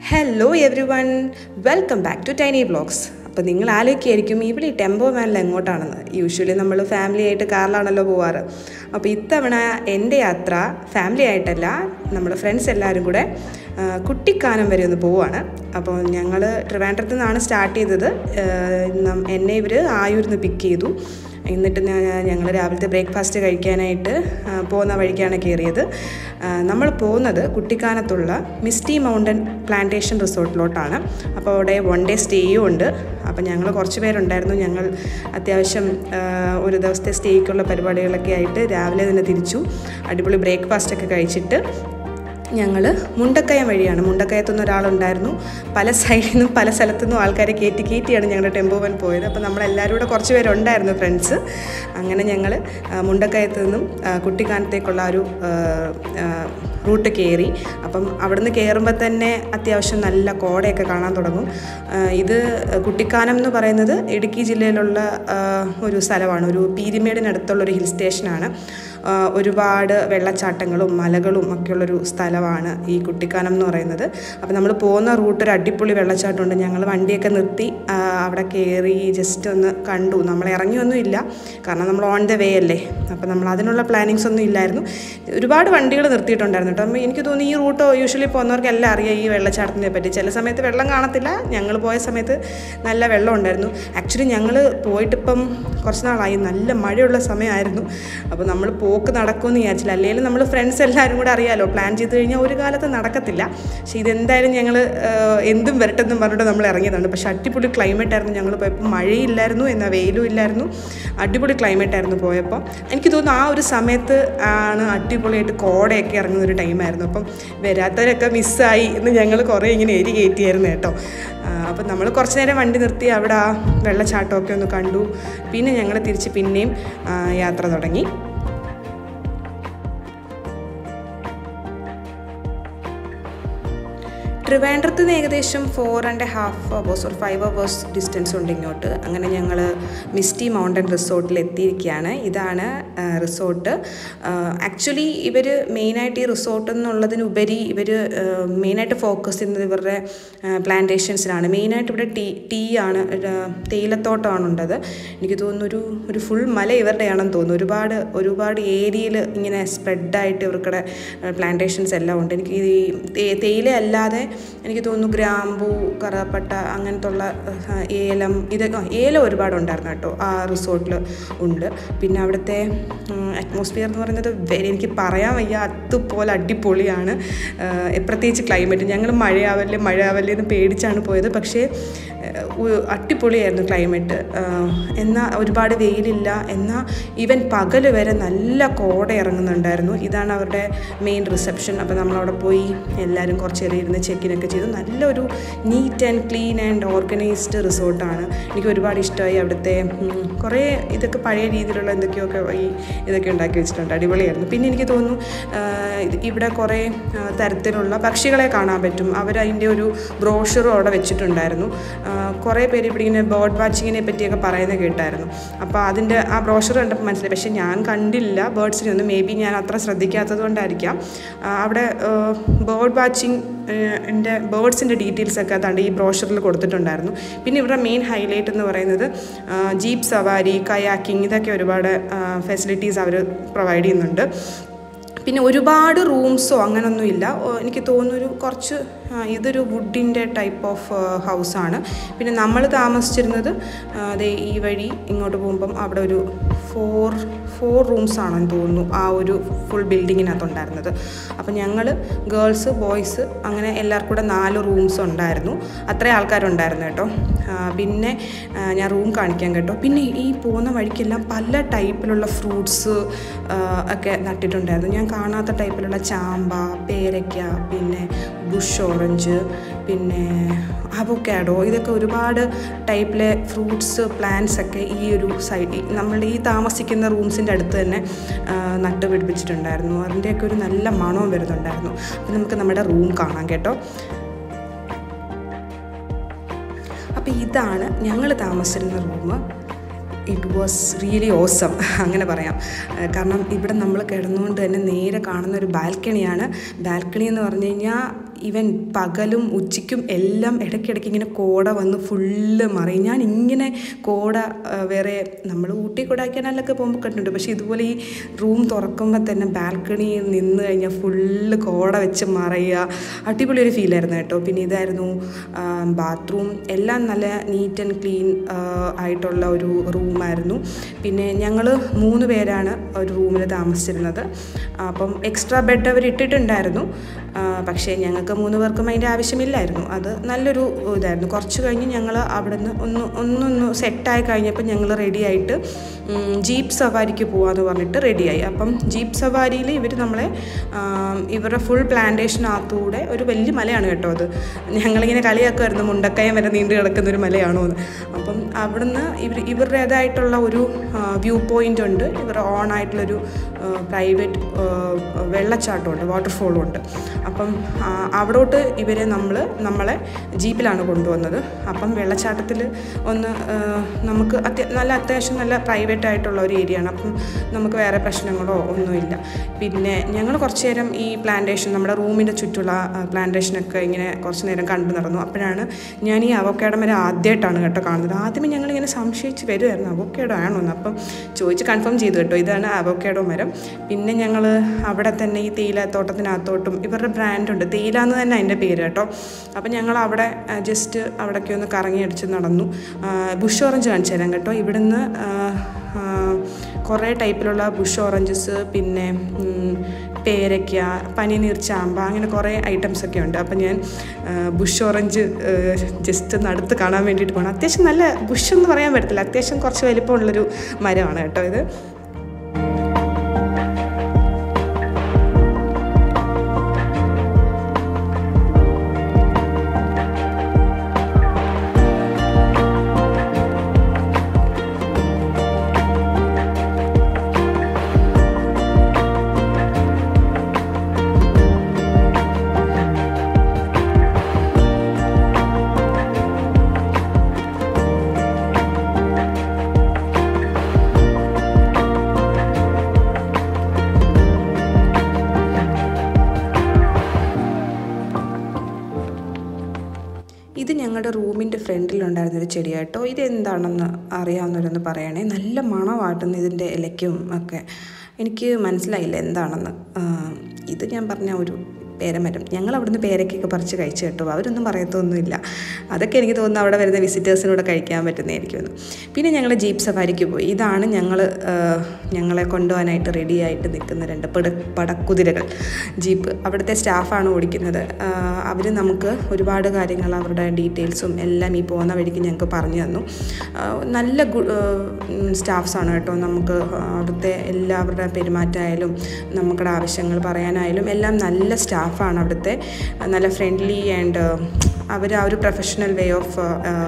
Hello everyone welcome back to Tiny Blogs അപ്പോൾ നിങ്ങൾ ആലോചിക്കായിരിക്കും ഇവിടെ ഈ ടെമ്പോ വാനിൽ എങ്ങോട്ടാണെന്ന് യൂഷ്വലി നമ്മൾ ഫാമിലി ആയിട്ട് കാറിലാണല്ലോ പോവാറ് അപ്പോൾ ഇത്തവണ എൻ്റെ യാത്ര ഫാമിലി ആയിട്ടല്ല നമ്മൾ ഫ്രണ്ട്സ് എല്ലാവരും കൂടെ ആ, കുട്ടിക്കാനം വരെ ഒന്ന് പോവാണ് അപ്പോൾ ഞങ്ങൾ ട്രിവാൻഡ്രത്ത് നിന്നാണ് സ്റ്റാർട്ട് ചെയ്തത് ആ, നം- എന്നെ ഇവർ ആയൂരിൽ നിന്ന് പിക്ക് ചെയ്തു എന്നിട്ട് ഞങ്ങൾ രാവിലത്തെ ബ്രേക്ക്ഫാസ്റ്റ് കഴിക്കാനായിട്ട് ആ, പോകുന്ന വഴിക്കാണ് കയറിയത് ആ, നമ്മൾ പോകുന്നത് കുട്ടിക്കാനത്തുള്ള മിസ്റ്റി മൗണ്ടൻ പ്ലാന്റേഷൻ റിസോർട്ടിലോട്ടാണ് അപ്പോൾ അവിടെ വൺ ഡേ സ്റ്റേയും ഉണ്ട് അപ്പോൾ ഞങ്ങൾ കുറച്ച് പേരുണ്ടായിരുന്നു ഞങ്ങൾ അത്യാവശ്യം ആ, ഒരു ദിവസത്തെ സ്റ്റേക്കുള്ള പരിപാടികളൊക്കെ ആയിട്ട് രാവിലെ തന്നെ തിരിച്ചു അടിപൊളി ബ്രേക്ക്ഫാസ്റ്റ് ഒക്കെ കഴിച്ചിട്ട് ഞങ്ങൾ മുണ്ടക്കയം വഴിയാണ് മുണ്ടക്കയത്തുനിന്ന് ഒരാളുണ്ടായിരുന്നു പല സൈഡിൽ നിന്നും പല സ്ഥലത്തു നിന്നും ആൾക്കാരെ കയറ്റി കയറ്റിയാണ് ഞങ്ങളുടെ ടെമ്പോവൻ പോയത് അപ്പോൾ നമ്മളെല്ലാവരും കൂടെ കുറച്ച് പേരുണ്ടായിരുന്നു ഫ്രണ്ട്സ് അങ്ങനെ ഞങ്ങൾ മുണ്ടക്കയത്ത് നിന്നും ആ, കുട്ടിക്കാനത്തേക്കുള്ള ആ ഒരു ആ, ആ, റൂട്ട് കയറി അപ്പം അവിടുന്ന് കയറുമ്പോൾ തന്നെ അത്യാവശ്യം നല്ല കോടയൊക്കെ കാണാൻ തുടങ്ങും ആ, ഇത് കുട്ടിക്കാനം എന്ന് പറയുന്നത് ഇടുക്കി ജില്ലയിലുള്ള ആ, ഒരു സ്ഥലമാണ് ഒരു പീരിമേടിനടുത്തുള്ള ഒരു ഹിൽ സ്റ്റേഷനാണ് ആ, ഒരുപാട് വെള്ളച്ചാട്ടങ്ങളും മലകളും ഒക്കെയുള്ളൊരു സ്ഥലമാണ് ഈ കുട്ടിക്കാനം എന്ന് പറയുന്നത് അപ്പോൾ നമ്മൾ പോകുന്ന റൂട്ട് ഒരു അടിപൊളി വെള്ളച്ചാട്ടമുണ്ട് ഞങ്ങൾ വണ്ടിയൊക്കെ നിർത്തി ആ, അവിടെ കയറി ജസ്റ്റ് ഒന്ന് കണ്ടു നമ്മൾ ഇറങ്ങിയൊന്നും ഇല്ല കാരണം നമ്മൾ ഓൺ ദ വേ അല്ലേ അപ്പോൾ നമ്മൾ അതിനുള്ള പ്ലാനിങ്സ് ഒന്നും ഇല്ലായിരുന്നു ഒരുപാട് വണ്ടികൾ നിർത്തിയിട്ടുണ്ടായിരുന്നു കേട്ടോ അപ്പോൾ എനിക്ക് തോന്നുന്നു ഈ റൂട്ട് യൂഷ്വലി പോകുന്നവർക്ക് എല്ലാം അറിയാം ഈ വെള്ളച്ചാട്ടത്തിനെ പറ്റി ചില സമയത്ത് വെള്ളം കാണത്തില്ല ഞങ്ങൾ പോയ സമയത്ത് നല്ല വെള്ളം ഉണ്ടായിരുന്നു ആക്ച്വലി ഞങ്ങൾ പോയിട്ടിപ്പം കുറച്ച് നാളായി നല്ല മഴയുള്ള സമയമായിരുന്നു അപ്പോൾ നമ്മൾ പോക്ക് നടക്കുമെന്ന് വിചാരിച്ചില്ല അല്ലെങ്കിൽ നമ്മൾ ഫ്രണ്ട്സ് എല്ലാവരും കൂടെ അറിയാലോ പ്ലാൻ ചെയ്ത് കഴിഞ്ഞാൽ ഒരു കാലത്ത് നടക്കത്തില്ല പക്ഷേ ഇതെന്തായാലും ഞങ്ങൾ എന്തും വരട്ടെന്നും പറഞ്ഞിട്ട് നമ്മൾ ഇറങ്ങിയതാണ് പക്ഷേ അടിപൊളി ക്ലൈമറ്റ് ആയിരുന്നു ഞങ്ങൾ പോയപ്പോൾ മഴയില്ലായിരുന്നു എന്നാൽ വെയിലും ഇല്ലായിരുന്നു അടിപൊളി ക്ലൈമറ്റ് ആയിരുന്നു പോയപ്പോൾ എനിക്ക് തോന്നുന്നു ആ ഒരു സമയത്ത് ആണ് അടിപൊളിയായിട്ട് കോടയൊക്കെ ഇറങ്ങുന്ന ഒരു ടൈമായിരുന്നു അപ്പം വരാത്തവരൊക്കെ മിസ്സായി എന്ന് ഞങ്ങൾ കുറേ ഇങ്ങനെ എരി കയറ്റിയായിരുന്നു കേട്ടോ ആ, അപ്പം നമ്മൾ കുറച്ച് നേരം വണ്ടി നിർത്തി അവിടെ ആ വെള്ളച്ചാട്ടമൊക്കെ ഒന്ന് കണ്ടു പിന്നെ ഞങ്ങൾ തിരിച്ച് പിന്നെയും ആ, യാത്ര തുടങ്ങി ട്രിവാൻഡ്രത്ത് നിന്ന് ഏകദേശം ഫോർ ആൻഡ് ഹാഫ് അവേഴ്സ് ഒരു ഫൈവ് അവേഴ്സ് ഡിസ്റ്റൻസ് ഉണ്ട് ഇങ്ങോട്ട് അങ്ങനെ ഞങ്ങൾ മിസ്റ്റി മൗണ്ടൻ റിസോർട്ടിൽ എത്തിയിരിക്കുകയാണ് ഇതാണ് റിസോർട്ട് ആക്ച്വലി ഇവർ മെയിനായിട്ട് ഈ റിസോർട്ട് എന്നുള്ളതിനുപരി ഇവർ മെയിനായിട്ട് ഫോക്കസ് ചെയ്യുന്നത് ഇവരുടെ പ്ലാന്റേഷൻസിലാണ് മെയിനായിട്ട് ഇവിടെ ടീ ടീ ആണ് ഒരു തേയിലത്തോട്ടമാണ് ഉള്ളത് എനിക്ക് തോന്നുന്നു ഒരു ഒരു ഫുൾ മല ഇവരുടെയാണെന്ന് തോന്നുന്നു ഒരുപാട് ഒരുപാട് ഏരിയയിൽ ഇങ്ങനെ സ്പ്രെഡായിട്ട് ഇവർക്കിടെ പ്ലാന്റേഷൻസ് എല്ലാം ഉണ്ട് എനിക്ക് ഈ തേ- തേയില അല്ലാതെ എനിക്ക് തോന്നുന്നു ഗ്രാമ്പു കറുവപ്പട്ട അങ്ങനത്തെ ഉള്ള ആ, ഏലം ഇതൊക്കെ ആ, ഏലം ഒരുപാട് ഉണ്ടായിരുന്നു കേട്ടോ ആ റിസോർട്ടിൽ ഉണ്ട് പിന്നെ അവിടുത്തെ അറ്റ്മോസ്ഫിയർ എന്ന് പറയുന്നത് very- എനിക്ക് പറയാൻ വയ്യ അതുപോലെ അടിപൊളിയാണ് ആ, പ്രത്യേകിച്ച് ക്ലൈമറ്റ് ഞങ്ങൾ മഴയാവല്ലേ മഴയാവല്ലേ എന്ന് പേടിച്ചാണ് പോയത് പക്ഷേ ആ, ഉ- അടിപൊളിയായിരുന്നു ക്ലൈമറ്റ് എന്നാൽ ഒരുപാട് വെയിലില്ല എന്നാൽ ഈവൻ പകൽ വരെ നല്ല കോട ഇറങ്ങുന്നുണ്ടായിരുന്നു ഇതാണ് അവരുടെ മെയിൻ റിസപ്ഷൻ അപ്പോൾ നമ്മളവിടെ പോയി എല്ലാവരും കുറച്ച് നേരം ഇരുന്ന് ചെക്കിനൊക്കെ ചെയ്തു നല്ലൊരു neat and clean and organised റിസോർട്ടാണ് എനിക്ക് ഒരുപാട് ഇഷ്ടമായി അവിടുത്തെ ഉം, കുറേ ഇതൊക്കെ പഴയ രീതിയിലുള്ള എന്തൊക്കെയൊക്കെ ഈ ഇതൊക്കെ ഉണ്ടാക്കി വെച്ചിട്ടുണ്ട് അടിപൊളിയായിരുന്നു പിന്നെ എനിക്ക് തോന്നുന്നു ആ, ഇത് ഇവിടെ കുറേ ആ, തരത്തിലുള്ള പക്ഷികളെ കാണാൻ പറ്റും അവർ അതിൻ്റെ ഒരു ബ്രോഷറും അവിടെ വെച്ചിട്ടുണ്ടായിരുന്നു ആ, കുറേ പേര് ഇവിടെ ഇങ്ങനെ ബേർഡ് വാച്ചിങ്ങിനെ പറ്റിയൊക്കെ പറയുന്നത് കേട്ടായിരുന്നു അപ്പോൾ അതിൻ്റെ ആ ബ്രോഷർ കണ്ടപ്പോൾ മനസ്സിലായി പക്ഷേ ഞാൻ കണ്ടില്ല ബേർഡ്സിനെ ഒന്നും മേ ബി ഞാൻ അത്ര ശ്രദ്ധിക്കാത്തത് കൊണ്ടായിരിക്കാം ആ, അവിടെ ബേർഡ് വാച്ചിങ് എൻ്റെ ബേർഡ്സിൻ്റെ ഡീറ്റെയിൽസ് ഒക്കെ അതാണ്ട് ഈ ബ്രോഷറിൽ കൊടുത്തിട്ടുണ്ടായിരുന്നു പിന്നെ ഇവരുടെ മെയിൻ ഹൈലൈറ്റ് എന്ന് പറയുന്നത് ജീപ്പ് സവാരി കയാക്കിംഗ് ഇതൊക്കെ ഒരുപാട് ഫെസിലിറ്റീസ് അവർ പ്രൊവൈഡ് ചെയ്യുന്നുണ്ട് പിന്നെ ഒരുപാട് റൂംസോ അങ്ങനൊന്നുമില്ല ഓ, എനിക്ക് തോന്നുന്നൊരു കുറച്ച് ആ, ഇതൊരു വുഡിൻ്റെ ടൈപ്പ് ഓഫ് ഹൗസാണ് പിന്നെ നമ്മൾ താമസിച്ചിരുന്നത് ആ, ദേ ഈ വഴി ഇങ്ങോട്ട് പോകുമ്പം അവിടെ ഒരു ഫോർ ഫോർ റൂംസ് ആണെന്ന് തോന്നുന്നു ആ ഒരു ഫുൾ ബിൽഡിങ്ങിനകത്തുണ്ടായിരുന്നത് അപ്പം ഞങ്ങൾ ഗേൾസ് ബോയ്സ് അങ്ങനെ എല്ലാവർക്കും കൂടെ നാല് റൂംസ് ഉണ്ടായിരുന്നു അത്രയും ആൾക്കാരുണ്ടായിരുന്നു കേട്ടോ ആ, പിന്നെ ആ, ഞാൻ റൂം കാണിക്കാൻ കേട്ടോ പിന്നെ ഈ പോകുന്ന വഴിക്കെല്ലാം പല ടൈപ്പിലുള്ള ഫ്രൂട്ട്സ് ഒക്കെ നട്ടിട്ടുണ്ടായിരുന്നു ഞാൻ കാണാത്ത ടൈപ്പിലുള്ള ചാമ്പ പേരയ്ക്ക പിന്നെ ബുഷ് ഓറഞ്ച് പിന്നെ അവക്കാഡോ ഇതൊക്കെ ഒരുപാട് ടൈപ്പിലെ ഫ്രൂട്ട്സ് പ്ലാന്റ്സ് ഒക്കെ ഈ ഒരു സൈഡ് നമ്മൾ ഈ താമസിക്കുന്ന റൂംസിൻ്റെ അടുത്ത് തന്നെ ആ, നട്ട് പിടിപ്പിച്ചിട്ടുണ്ടായിരുന്നു അതിൻ്റെയൊക്കെ ഒരു നല്ല മണവും വരുന്നുണ്ടായിരുന്നു അപ്പം നമുക്ക് നമ്മുടെ റൂം കാണാം കേട്ടോ അപ്പോൾ ഇതാണ് ഞങ്ങൾ താമസിച്ചിരുന്ന room it was really awesome അങ്ങനെ പറയാം ആ, കാരണം ഇവിടെ നമ്മൾ കിടന്നുകൊണ്ട് തന്നെ നേരെ കാണുന്ന ഒരു ബാൽക്കണിയാണ് ബാൽക്കണി എന്ന് പറഞ്ഞു കഴിഞ്ഞാൽ ഈവൻ പകലും ഉച്ചയ്ക്കും എല്ലാം ഇടയ്ക്കിടയ്ക്ക് ഇങ്ങനെ കോട വന്ന് ഫുള്ള് മറയും ഞാൻ ഇങ്ങനെ കോട ആ, വേറെ നമ്മൾ ഊട്ടി കൊടൈക്കനാലൊക്കെ പോകുമ്പോൾ കണ്ടിട്ടുണ്ട് പക്ഷേ ഇതുപോലെ ഈ റൂം തുറക്കുമ്പോൾ തന്നെ ബാൽക്കണിയിൽ നിന്ന് കഴിഞ്ഞാൽ ഫുള്ള് കോട വെച്ച് മറയുക അടിപൊളി ഒരു ഫീലായിരുന്നു കേട്ടോ പിന്നെ ഇതായിരുന്നു ബാത്റൂം എല്ലാം നല്ല നീറ്റ് ആൻഡ് ക്ലീൻ ആയിട്ടുള്ള ഒരു റൂമായിരുന്നു പിന്നെ ഞങ്ങൾ മൂന്ന് പേരാണ് ഒരു റൂമിൽ താമസിച്ചിരുന്നത് അപ്പം എക്സ്ട്രാ ബെഡ് അവർ ഇട്ടിട്ടുണ്ടായിരുന്നു ആ, പക്ഷേ ഞങ്ങൾക്ക് മൂന്ന് പേർക്കും അതിൻ്റെ ആവശ്യമില്ലായിരുന്നു അത് നല്ലൊരു ഇതായിരുന്നു കുറച്ച് കഴിഞ്ഞ് ഞങ്ങൾ അവിടെ നിന്ന് ഒന്ന് ഒന്നൊന്ന് സെറ്റായി കഴിഞ്ഞപ്പോൾ ഞങ്ങൾ റെഡിയായിട്ട് ജീപ്പ് സവാരിക്ക് പോകാമെന്ന് പറഞ്ഞിട്ട് റെഡിയായി അപ്പം ജീപ്പ് സവാരിയിൽ ഇവർ നമ്മളെ ആ, ഇവരുടെ ഫുൾ പ്ലാന്റേഷനകത്തൂടെ ഒരു വലിയ മലയാണ് കേട്ടോ അത് ഞങ്ങളിങ്ങനെ കളിയാക്കുമായിരുന്നു മുണ്ടക്കയം വരെ നീണ്ടു കിടക്കുന്ന ഒരു മലയാണോ എന്ന് അപ്പം അവിടുന്ന് ഇവർ ഇവരുടേതായിട്ടുള്ള ഒരു വ്യൂ പോയിൻ്റ് ഉണ്ട് ഇവർ ഓൺ ആയിട്ടുള്ളൊരു പ്രൈവറ്റ് വെള്ളച്ചാട്ടമുണ്ട് വാട്ടർഫോളും ഉണ്ട് അപ്പം ആ, അവിടോട്ട് ഇവരെ നമ്മൾ നമ്മളെ ജീപ്പിലാണ് കൊണ്ടുവന്നത് അപ്പം വെള്ളച്ചാട്ടത്തിൽ ഒന്ന് ആ, നമുക്ക് അത്യ നല്ല അത്യാവശ്യം നല്ല പ്രൈവറ്റ് ആയിട്ടുള്ള ഒരു ഏരിയ ആണ് അപ്പം നമുക്ക് വേറെ പ്രശ്നങ്ങളോ ഒന്നുമില്ല പിന്നെ ഞങ്ങൾ കുറച്ച് നേരം ഈ പ്ലാന്റേഷൻ നമ്മുടെ റൂമിൻ്റെ ചുറ്റുള്ള പ്ലാന്റേഷനൊക്കെ ഇങ്ങനെ കുറച്ച് നേരം കണ്ടു നടന്നു അപ്പോഴാണ് ഞാൻ ഈ അവക്കേടം വരെ ആദ്യമായിട്ടാണ് കേട്ടോ കാണുന്നത് ആദ്യമേ ഞങ്ങളിങ്ങനെ സംശയിച്ച് വരുമായിരുന്നു അവക്കേടോ ആണോ എന്ന് അപ്പം ചോദിച്ച് കൺഫേം ചെയ്തു കേട്ടോ ഇതാണ് അവക്കേടോ മരം പിന്നെ ഞങ്ങൾ അവിടെ തന്നെ ഈ തേയിലത്തോട്ടത്തിനകത്തോട്ടും ഇവരുടെ ബ്രാൻഡുണ്ട് തേയില എന്ന് തന്നെ അതിൻ്റെ പേര് കേട്ടോ അപ്പം ഞങ്ങൾ അവിടെ ജസ്റ്റ് അവിടെയൊക്കെ ഒന്ന് കറങ്ങി അടിച്ച് നടന്നു ബുഷ് ഓറഞ്ച് കാണിച്ചു തരാം കേട്ടോ ഇവിടുന്ന് ആ, ആ, കുറേ ടൈപ്പിലുള്ള ബുഷ് ഓറഞ്ചസ് പിന്നെ ഉം, പേരയ്ക്ക പനിനീർ ചാമ്പ അങ്ങനെ കുറേ ഐറ്റംസ് ഒക്കെ ഉണ്ട് അപ്പം ഞാൻ ആ, ബുഷ് ഓറഞ്ച് ജസ്റ്റ് ഒന്ന് അടുത്ത് കാണാൻ വേണ്ടിയിട്ട് പോകണം അത്യാവശ്യം നല്ല ബുഷ് എന്ന് പറയാൻ പറ്റത്തില്ല അത്യാവശ്യം കുറച്ച് വലിപ്പമുള്ളൊരു മരമാണ് കേട്ടോ ഇത് ഇത് ഞങ്ങളുടെ റൂമിൻ്റെ ഫ്രണ്ടിലുണ്ടായിരുന്നൊരു ചെടി കേട്ടോ ഇതെന്താണെന്ന് അറിയാവുന്നവരൊന്ന് പറയണേ നല്ല മണമാട്ടുന്നു ഇതിൻ്റെ ഇലയ്ക്കും ഒക്കെ എനിക്ക് മനസ്സിലായില്ല എന്താണെന്ന് ആ, ഇത് ഞാൻ പറഞ്ഞ ഒരു പേരമരം ഞങ്ങൾ അവിടുന്ന് പേരക്കൊക്കെ പറിച്ച് കഴിച്ചു കേട്ടോ അവരൊന്നും പറയത്തൊന്നുമില്ല അതൊക്കെ എനിക്ക് തോന്നുന്നു അവിടെ വരുന്ന വിസിറ്റേഴ്സിനൂടെ കഴിക്കാൻ പറ്റുന്നതായിരിക്കുമെന്ന് പിന്നെ ഞങ്ങൾ ജീപ്പ് സഫാരിക്ക് പോയി ഇതാണ് ഞങ്ങൾ ഞങ്ങളെ കൊണ്ടുപോകാനായിട്ട് റെഡിയായിട്ട് നിൽക്കുന്ന രണ്ട് പട പടക്കുതിരകൾ ജീപ്പ് അവിടുത്തെ സ്റ്റാഫാണ് ഓടിക്കുന്നത് അവർ നമുക്ക് ഒരുപാട് കാര്യങ്ങൾ അവരുടെ ഡീറ്റെയിൽസും എല്ലാം ഈ പോകുന്ന വഴിക്ക് ഞങ്ങൾക്ക് പറഞ്ഞു തന്നു ആ, നല്ല സ്റ്റാഫ്സാണ് കേട്ടോ നമുക്ക് അവിടുത്തെ എല്ലാവരുടെ പെരുമാറ്റമായാലും നമ്മുടെ ആവശ്യങ്ങൾ പറയാനായാലും എല്ലാം നല്ല സ്റ്റാഫാണ് അവിടുത്തെ നല്ല ഫ്രണ്ട്ലി ആൻഡ് അവർ ആ ഒരു പ്രൊഫഷണൽ വേ ഓഫ്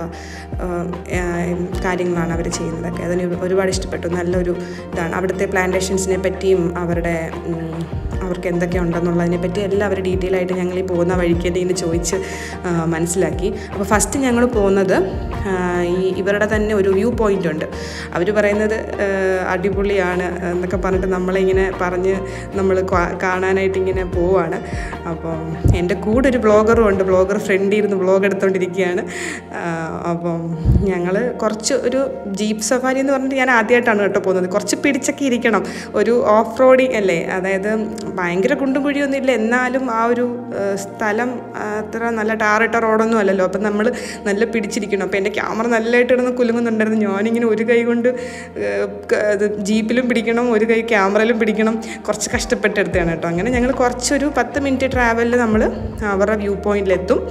കാര്യങ്ങളാണ് അവർ ചെയ്യുന്നതൊക്കെ അതിന് ഒരുപാട് ഇഷ്ടപ്പെട്ടു നല്ലൊരു ഇതാണ് അവിടുത്തെ പ്ലാന്റേഷൻസിനെ പറ്റിയും അവരുടെ ഉം, അവർക്ക് എന്തൊക്കെ ഉണ്ടെന്നുള്ളതിനെ പറ്റി എല്ലാം അവർ ഡീറ്റെയിൽ ആയിട്ട് ഞങ്ങൾ ഈ പോകുന്ന വഴിക്ക് തന്നെ ഇങ്ങനെ ചോദിച്ച് ആ, മനസ്സിലാക്കി അപ്പോൾ ഫസ്റ്റ് ഞങ്ങൾ പോകുന്നത് ആ, ഈ ഇവരുടെ തന്നെ ഒരു വ്യൂ പോയിൻ്റ് ഉണ്ട് അവർ പറയുന്നത് ആ, അടിപൊളിയാണ് എന്നൊക്കെ പറഞ്ഞിട്ട് നമ്മളിങ്ങനെ പറഞ്ഞ് നമ്മൾ കാണാനായിട്ട് ഇങ്ങനെ പോവാണ് അപ്പം എൻ്റെ കൂടെ ഒരു ബ്ലോഗറും ഉണ്ട് ബ്ലോഗർ ഫ്രണ്ടിൽ ഇരുന്ന് ബ്ലോഗ് എടുത്തുകൊണ്ടിരിക്കുകയാണ് ആ, അപ്പം ഞങ്ങൾ കുറച്ച് ഒരു ജീപ്പ് സഫാരി എന്ന് പറഞ്ഞിട്ട് ഞാൻ ആദ്യമായിട്ടാണ് കേട്ടോ പോകുന്നത് കുറച്ച് പിടിച്ചൊക്കെ ഇരിക്കണം ഒരു ഓഫ് റോഡിങ് അല്ലേ അതായത് ഭയങ്കര കുണ്ടും കുഴിയൊന്നും ഇല്ല എന്നാലും ആ ഒരു ആ, സ്ഥലം ആ, അത്ര നല്ല ടാറിട്ട റോഡൊന്നും അല്ലല്ലോ അപ്പം നമ്മൾ നല്ല പിടിച്ചിരിക്കണം അപ്പോൾ എൻ്റെ ക്യാമറ നല്ലതായിട്ട് ഇടുന്ന കുലുങ്ങുന്നുണ്ടായിരുന്നു ഞാനിങ്ങനെ ഒരു കൈ കൊണ്ട് ഏഹ്, ക- ഇത് ജീപ്പിലും പിടിക്കണം ഒരു കൈ ക്യാമറയിലും പിടിക്കണം കുറച്ച് കഷ്ടപ്പെട്ടെടുത്തതാണ് കേട്ടോ അങ്ങനെ ഞങ്ങൾ കുറച്ചൊരു പത്ത് മിനിറ്റ് ട്രാവലിൽ നമ്മൾ അവരുടെ വ്യൂ പോയിന്റിലെത്തും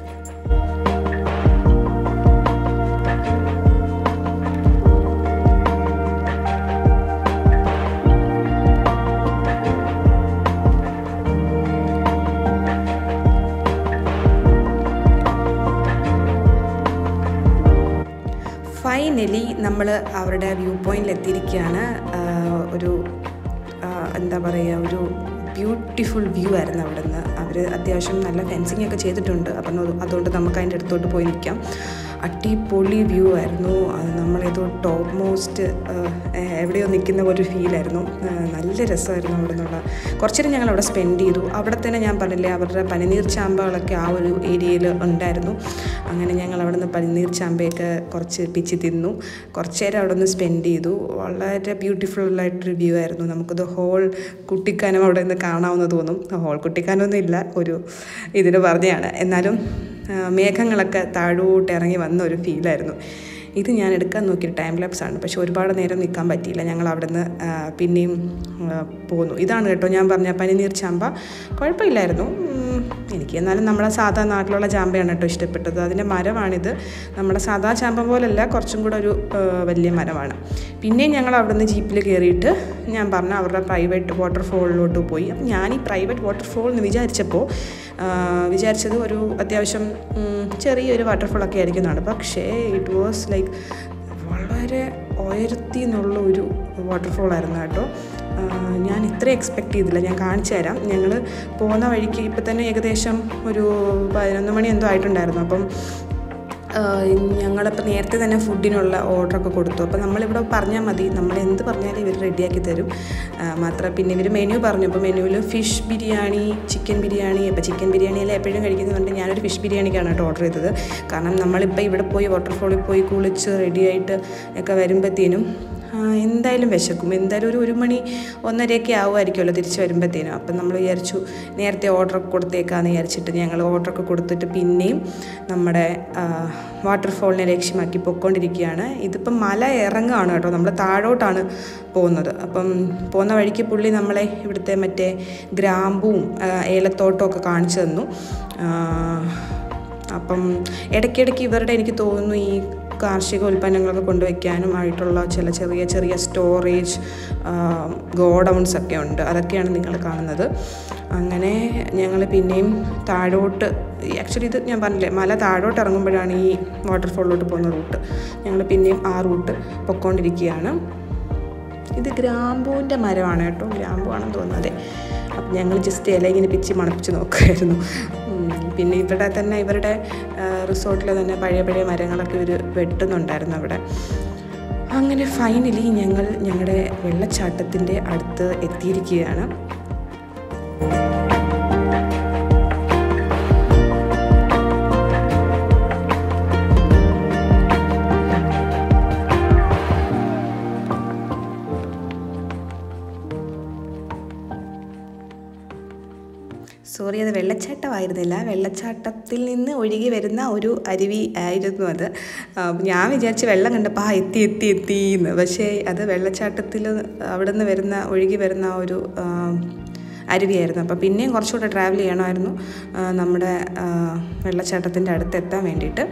ഫൈനലി നമ്മൾ അവരുടെ വ്യൂ പോയിന്റിൽ എത്തിയിരിക്കുകയാണ് ആഹ് ഒരു ആഹ് എന്താ പറയുക ഒരു ബ്യൂട്ടിഫുൾ വ്യൂ ആയിരുന്നു അവിടെ നിന്ന് അവർ അത്യാവശ്യം നല്ല ഫെൻസിങ് ഒക്കെ ചെയ്തിട്ടുണ്ട് അപ്പം അത് അതുകൊണ്ട് നമുക്ക് അതിൻ്റെ അടുത്തോട്ട് പോയി നിൽക്കാം അടിപൊളി വ്യൂ ആയിരുന്നു അത് നമ്മളേതോ ടോപ്പ് മോസ്റ്റ് എവിടെയോ നിൽക്കുന്ന ഒരു ഫീലായിരുന്നു നല്ല രസമായിരുന്നു അവിടെ നിന്നുള്ള കുറച്ചേരം ഞങ്ങൾ അവിടെ സ്പെൻഡ് ചെയ്തു അവിടെ തന്നെ ഞാൻ പറഞ്ഞില്ലേ അവരുടെ പനിനീർ ചാമ്പകളൊക്കെ ആ ഒരു ഏരിയയിൽ ഉണ്ടായിരുന്നു അങ്ങനെ ഞങ്ങൾ അവിടെ നിന്ന് പനിനീർ ചാമ്പയൊക്കെ കുറച്ച് പിച്ചി തിന്നു കുറച്ച് നേരം അവിടെ നിന്ന് സ്പെൻഡ് ചെയ്തു വളരെ ബ്യൂട്ടിഫുൾ ആയിട്ടൊരു വ്യൂ ആയിരുന്നു നമുക്കത് ഹോൾ കുട്ടിക്കാനം അവിടെ നിന്ന് കാണാമെന്ന് തോന്നും ഹോൾ കുട്ടിക്കാനൊന്നും ഇല്ല ഒരു ഇതിന് പറഞ്ഞതാണ് എന്നാലും ആ, മേഘങ്ങളൊക്കെ താഴോട്ട് ഇറങ്ങി വന്ന ഒരു ഫീലായിരുന്നു ഇത് ഞാൻ എടുക്കാൻ നോക്കിയ ടൈം ലാപ്സ് ആണ് പക്ഷെ ഒരുപാട് നേരം നിൽക്കാൻ പറ്റിയില്ല ഞങ്ങൾ അവിടെ നിന്ന് പിന്നെയും ആ, പോന്നു ഇതാണ് കേട്ടോ ഞാൻ പറഞ്ഞ പനിനീർ ചാമ്പ കുഴപ്പമില്ലായിരുന്നു ഉം, എനിക്ക് എന്നാലും നമ്മുടെ സാധാ നാട്ടിലുള്ള ചാമ്പയാണ് കേട്ടോ ഇഷ്ടപ്പെട്ടത് അതിൻ്റെ മരമാണിത് നമ്മുടെ സാധാ ചാമ്പ പോലല്ല കുറച്ചും കൂടെ ഒരു ആ, വലിയ മരമാണ് പിന്നെയും ഞങ്ങൾ അവിടെ നിന്ന് ജീപ്പിൽ കയറിയിട്ട് ഞാൻ പറഞ്ഞ അവരുടെ പ്രൈവറ്റ് വാട്ടർഫോളിലോട്ട് പോയി അപ്പം ഞാൻ ഈ പ്രൈവറ്റ് വാട്ടർഫോൾ എന്ന് വിചാരിച്ചപ്പോൾ ആ, വിചാരിച്ചത് ഒരു അത്യാവശ്യം ഉം, ചെറിയൊരു വാട്ടർഫോളൊക്കെ ആയിരിക്കുന്നതാണ് പക്ഷേ ഇറ്റ് വാസ് ലൈക്ക് വളരെ ഉയർത്തി എന്നുള്ള ഒരു വാട്ടർഫോൾ ആയിരുന്നു കേട്ടോ ആ, ഞാൻ ഇത്ര എക്സ്പെക്റ്റ് ചെയ്തില്ല ഞാൻ കാണിച്ചു തരാം ഞങ്ങൾ പോകുന്ന വഴിക്ക് ഇപ്പം തന്നെ ഏകദേശം ഒരു പതിനൊന്ന് മണി എന്തോ ആയിട്ടുണ്ടായിരുന്നു അപ്പം ഞങ്ങളിപ്പോൾ നേരത്തെ തന്നെ ഫുഡിനുള്ള ഓർഡറൊക്കെ കൊടുത്തു അപ്പോൾ നമ്മളിവിടെ പറഞ്ഞാൽ മതി നമ്മൾ എന്ത് പറഞ്ഞാലും ഇവർ റെഡിയാക്കി തരും ആ, മാത്രം പിന്നെ ഇവർ മെനു പറഞ്ഞു അപ്പോൾ മെനുവിൽ ഫിഷ് ബിരിയാണി ചിക്കൻ ബിരിയാണി അപ്പോൾ ചിക്കൻ ബിരിയാണിയിൽ എപ്പോഴും കഴിക്കുന്നതുകൊണ്ട് ഞാനൊരു ഫിഷ് ബിരിയാണിക്കാണ് കേട്ടോ ഓർഡർ ചെയ്തത് കാരണം നമ്മളിപ്പോൾ ഇവിടെ പോയി വാട്ടർഫോളിൽ പോയി കുളിച്ച് റെഡിയായിട്ട് ഒക്കെ വരുമ്പോഴത്തേനും ആ, എന്തായാലും വിശക്കും എന്തായാലും ഒരു ഒരു മണി ഒന്നരയൊക്കെ ആവുമായിരിക്കുമല്ലോ തിരിച്ച് വരുമ്പോഴത്തേനും അപ്പം നമ്മൾ വിചാരിച്ചു നേരത്തെ ഓർഡറൊക്കെ കൊടുത്തേക്കാന്ന് വിചാരിച്ചിട്ട് ഞങ്ങൾ ഓർഡറൊക്കെ കൊടുത്തിട്ട് പിന്നെയും നമ്മുടെ വാട്ടർഫോളിനെ ലക്ഷ്യമാക്കി പൊയ്ക്കൊണ്ടിരിക്കുകയാണ് ഇതിപ്പം മല ഇറങ്ങുകയാണ് കേട്ടോ നമ്മൾ താഴോട്ടാണ് പോകുന്നത് അപ്പം പോകുന്ന വഴിക്ക് പുള്ളി നമ്മളെ ഇവിടുത്തെ മറ്റേ ഗ്രാമ്പും ആ, ഏലത്തോട്ടവും ഒക്കെ കാണിച്ചു തന്നു ആ, അപ്പം ഇടയ്ക്കിടയ്ക്ക് ഇവരുടെ എനിക്ക് തോന്നുന്നു ഈ കാർഷിക ഉൽപ്പന്നങ്ങളൊക്കെ കൊണ്ടുവയ്ക്കാനും ആയിട്ടുള്ള ചില ചെറിയ ചെറിയ സ്റ്റോറേജ് ഗോഡൗൺസ് ഒക്കെ ഉണ്ട് അതൊക്കെയാണ് നിങ്ങൾ കാണുന്നത് അങ്ങനെ ഞങ്ങൾ പിന്നെയും താഴോട്ട് ആക്ച്വലി ഇത് ഞാൻ പറഞ്ഞില്ലേ മല താഴോട്ട് ഇറങ്ങുമ്പോഴാണ് ഈ വാട്ടർഫോളിലോട്ട് പോകുന്ന റൂട്ട് ഞങ്ങൾ പിന്നെയും ആ റൂട്ട് പൊയ്ക്കൊണ്ടിരിക്കുകയാണ് ഇത് ഗ്രാമ്പൂവിൻ്റെ മരമാണ് കേട്ടോ ഗ്രാമ്പൂ ആണെന്ന് തോന്നുന്നു അതെ അപ്പം ഞങ്ങൾ ജസ്റ്റ് ഇല ഇങ്ങനെ പിച്ച് മണപ്പിച്ച് നോക്കുമായിരുന്നു ഉം, പിന്നെ ഇവിടെ തന്നെ ഇവരുടെ റിസോർട്ടിൽ തന്നെ പഴയ പഴയ മരങ്ങളൊക്കെ ഇവർ വെട്ടുന്നുണ്ടായിരുന്നു അവിടെ അങ്ങനെ ഫൈനലി ഞങ്ങൾ ഞങ്ങളുടെ വെള്ളച്ചാട്ടത്തിൻ്റെ അടുത്ത് എത്തിയിരിക്കുകയാണ് സോറി അത് വെള്ളച്ചാട്ടമായിരുന്നില്ല വെള്ളച്ചാട്ടത്തിൽ നിന്ന് ഒഴുകി വരുന്ന ഒരു അരുവി ആയിരുന്നു അത് ആ, ഞാൻ വിചാരിച്ച് വെള്ളം കണ്ടപ്പോൾ ആ എത്തി എത്തി എത്തി എന്ന് പക്ഷേ അത് വെള്ളച്ചാട്ടത്തിൽ അവിടെ നിന്ന് വരുന്ന ഒഴുകി വരുന്ന ആ ഒരു ആ, അരുവിയായിരുന്നു അപ്പോൾ പിന്നെയും കുറച്ചുകൂടെ ട്രാവൽ ചെയ്യണമായിരുന്നു ആ, നമ്മുടെ ആ, വെള്ളച്ചാട്ടത്തിൻ്റെ അടുത്ത് എത്താൻ വേണ്ടിയിട്ട്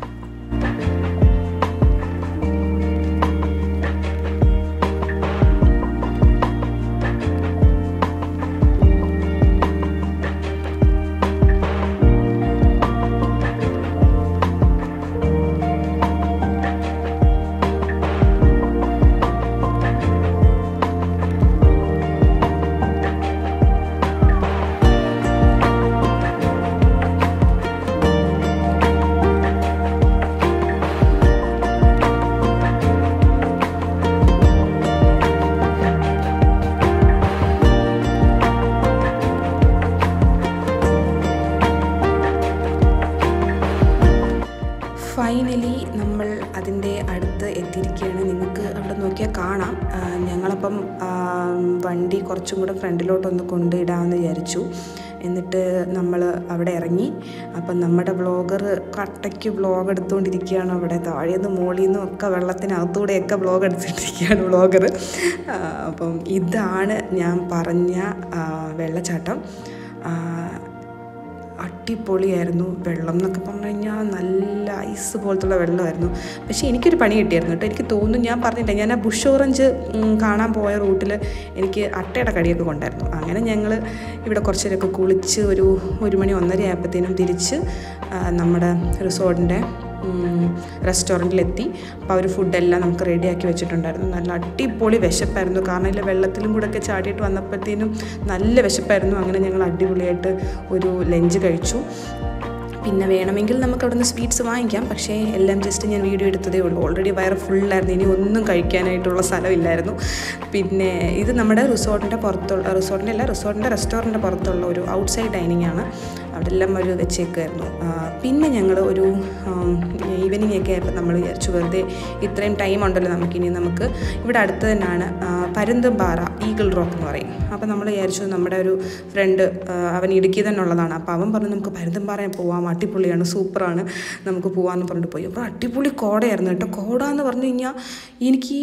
ഫൈനലി നമ്മൾ അതിൻ്റെ അടുത്ത് എത്തിയിരിക്കുകയാണ് നിങ്ങൾക്ക് അവിടെ നോക്കിയാൽ കാണാം ആ, ഞങ്ങളപ്പം ആ, വണ്ടി കുറച്ചും കൂടെ ഫ്രണ്ടിലോട്ടൊന്ന് കൊണ്ടിടാമെന്ന് വിചാരിച്ചു എന്നിട്ട് നമ്മൾ അവിടെ ഇറങ്ങി അപ്പം നമ്മുടെ വ്ളോഗർ കട്ടയ്ക്ക് വ്ളോഗ് എടുത്തുകൊണ്ടിരിക്കുകയാണ് അവിടെ താഴേന്ന് മുകളിൽ നിന്നും ഒക്കെ വെള്ളത്തിനകത്തൂടെയൊക്കെ വ്ളോഗ് എടുത്തിട്ടിരിക്കുകയാണ് വ്ളോഗർ അപ്പം ഇതാണ് ഞാൻ പറഞ്ഞ ആ, വെള്ളച്ചാട്ടം ആ, അടിപൊളിയായിരുന്നു വെള്ളം എന്നൊക്കെ പറഞ്ഞു കഴിഞ്ഞാൽ നല്ല ഐസ് പോലത്തുള്ള വെള്ളമായിരുന്നു പക്ഷേ എനിക്കൊരു പണി കിട്ടിയായിരുന്നു കേട്ടോ എനിക്ക് തോന്നുന്നു ഞാൻ പറഞ്ഞില്ല ഞാൻ ആ ബുഷ് ഓറഞ്ച് ഉം, കാണാൻ പോയ റൂട്ടിൽ എനിക്ക് അട്ടയുടെ കടിയൊക്കെ കൊണ്ടായിരുന്നു അങ്ങനെ ഞങ്ങൾ ഇവിടെ കുറച്ച് നേരമൊക്കെ കുളിച്ച് ഒരു ഒരു മണി ഒന്നര ആയപ്പോഴത്തേനും തിരിച്ച് ആ, നമ്മുടെ റിസോർട്ടിൻ്റെ റെസ്റ്റോറൻറ്റിലെത്തി അപ്പോൾ അവർ ഫുഡെല്ലാം നമുക്ക് റെഡിയാക്കി വെച്ചിട്ടുണ്ടായിരുന്നു നല്ല അടിപൊളി വിശപ്പായിരുന്നു കാരണം ഇതിൽ വെള്ളത്തിലും കൂടെ ഒക്കെ ചാടിയിട്ട് വന്നപ്പോഴത്തേനും നല്ല വിശപ്പായിരുന്നു അങ്ങനെ ഞങ്ങൾ അടിപൊളിയായിട്ട് ഒരു ലഞ്ച് കഴിച്ചു പിന്നെ വേണമെങ്കിൽ നമുക്ക് അവിടെ നിന്ന് സ്വീറ്റ്സ് വാങ്ങിക്കാം പക്ഷേ എല്ലാം ജസ്റ്റ് ഞാൻ വീഡിയോ എടുത്തതേ ഉള്ളൂ ഓൾറെഡി വയറ് ഫുള്ളായിരുന്നു ഇനി ഒന്നും കഴിക്കാനായിട്ടുള്ള സ്ഥലമില്ലായിരുന്നു പിന്നെ ഇത് നമ്മുടെ റിസോർട്ടിൻ്റെ പുറത്തുള്ള റിസോർട്ടിൻ്റെ അല്ല റിസോർട്ടിൻ്റെ റെസ്റ്റോറൻറ്റിൻ്റെ പുറത്തുള്ള ഒരു ഔട്ട്സൈഡ് ഡൈനിങ് ആണ് അവിടെ എല്ലാം ഒരു വെച്ചേക്കുമായിരുന്നു പിന്നെ ഞങ്ങൾ ഒരു ഈവനിങ് ഒക്കെ ആയപ്പോൾ നമ്മൾ വിചാരിച്ചു വെറുതെ ഇത്രയും ടൈം ഉണ്ടല്ലോ നമുക്കിനി നമുക്ക് ഇവിടെ അടുത്ത് തന്നെയാണ് പരുന്തുംപാറ ഈഗിൾ റോക്ക് എന്ന് പറയും അപ്പോൾ നമ്മൾ വിചാരിച്ചു നമ്മുടെ ഒരു ഫ്രണ്ട് അവൻ ഇടുക്കി തന്നെ ഉള്ളതാണ് അപ്പോൾ അവൻ പറഞ്ഞു നമുക്ക് പരുന്തുംപാറ പോവാം അടിപൊളിയാണ് സൂപ്പറാണ് നമുക്ക് പോകാമെന്ന് പറഞ്ഞിട്ട് പോയി അപ്പോൾ അടിപൊളി കോടയായിരുന്നു കേട്ടോ കോട എന്ന് പറഞ്ഞു കഴിഞ്ഞാൽ എനിക്ക്